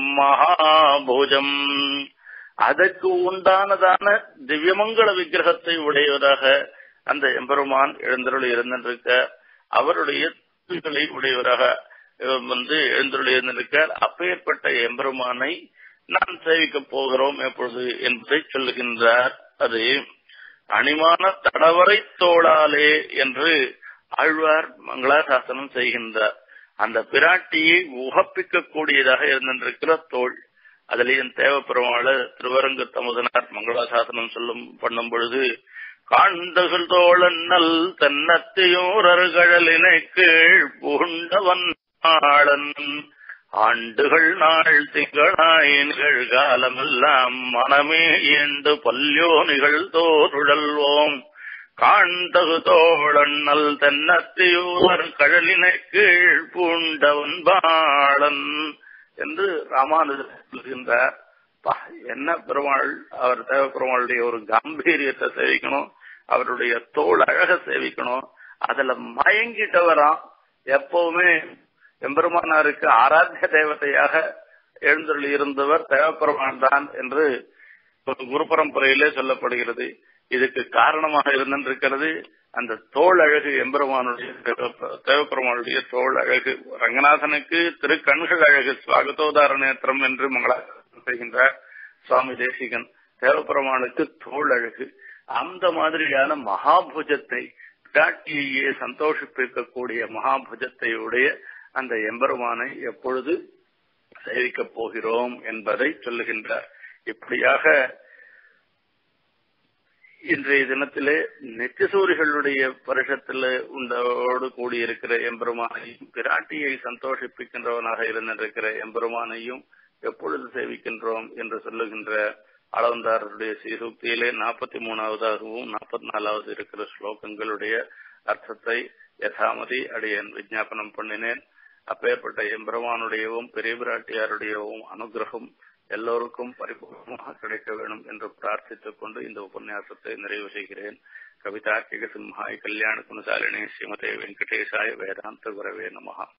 மகாபூஜம் அதற்கு உண்டானதான திவ்யமங்கள விக்கிரகத்தை உடையவராக அந்த எம்பெருமான் எழுந்தருளி இருந்திருக்க அவருடைய தூய்களை உடையவராக வந்து எழுந்தருளி இருந்திருக்கார் அப்பேற்பட்ட எம்பெருமானை நாம் சேவிக்க போகிறோம் எப்பொழுது என்பதை சொல்லுகின்றார் அது அணிமான தடவரை தோளாலே என்று ஆழ்வார் மங்களாசாசனம் செய்கின்றார் அந்த பிராட்டியை உகப்பிக்க கூடியதாக இருந்திருக்கிற தோல் அதிலேயும் தேவப்பெருமாள திருவரங்கு தமுதனார் மங்களாசாசனம் சொல்லும் பண்ணும் பொழுது காண்டகள் தோழன்னல் தென்னத்தையோரர்கழலினை கீழ் புகுண்டவன் ஆளன் ஆண்டுகள் நாள் திங்களாய் நிகழ்காலமெல்லாம் மனமே ஏண்டு பல்யோனிகள் தோருழல்வோம் காண்டகு தோழன்னல் தென்னத்தியூர் கழலினை கீழ் பூண்டவன் பாளன் என்று ராமானுஜர் சொல்கின்றார் பா, என்ன பெருமாள் அவர் தேவ பெருமாளுடைய ஒரு காம்பீரியத்தை சேவிக்கணும் அவருடைய தோல் அழக சேவிக்கணும் அதுல மயங்கிட்டவராம் எப்பவுமே எம்பெருமானாருக்கு ஆராத்திய தேவதையாக எழுந்தருள் இருந்தவர் தேவப்பெருமான் தான் என்று ஒரு குரு பரம்பரையிலே சொல்லப்படுகிறது இதுக்கு காரணமாக இருந்திருக்கிறது அந்த தோல் அழகு எம்பெருமானுடைய தேவப்பெருமானுடைய தோல் அழகு ரங்கநாதனுக்கு திருக்கண்கள் அழகு சுவாகதோதார நேத்திரம் என்று மங்களாசாசனம் செய்கின்றார் சுவாமி தேசிகன் தேவப்பெருமானுக்கு தோல் அழகு அந்த மாதிரியான மகாபுஜத்தை பிராட்டியையே சந்தோஷிப்பிக்கக்கூடிய மகாபுஜத்தை உடைய அந்த எம்பெருமானை எப்பொழுது சேவிக்கப் போகிறோம் என்பதை சொல்லுகின்றார் இப்படியாக இன்றைய தினத்திலே நித்தியசூரிகளுடைய வருஷத்துல உண்டோடு கூடியிருக்கிற எம்பெருமானையும் பிராட்டியை சந்தோஷிப்பிக்கின்றவனாக இருந்திருக்கிற எம்பெருமானையும் எப்பொழுது சேவிக்கின்றோம் என்று சொல்லுகின்ற அளவந்தாரருடைய சீசூக்தியிலே நாற்பத்தி மூணாவதாகவும் நாற்பத்தி நாலாவது இருக்கிற ஸ்லோகங்களுடைய அர்த்தத்தை யதாமதி அடியன் விஜாபனம் பண்ணினேன் அப்பேற்பட்ட எம்பெருமானுடையவும் பெரிய பிராட்டியாருடையவும் அனுகிரகம் எல்லோருக்கும் பரிபூர்ணமாக கிடைக்க வேண்டும் என்று பிரார்த்தித்துக் கொண்டு இந்த உபன்யாசத்தை நிறைவு செய்கிறேன் கவிதார்க்கிக சிம்ஹாய் கல்யாண குணசாலினி ஸ்ரீமதே வெங்கடேசாய வேதாந்த குரவே நமகா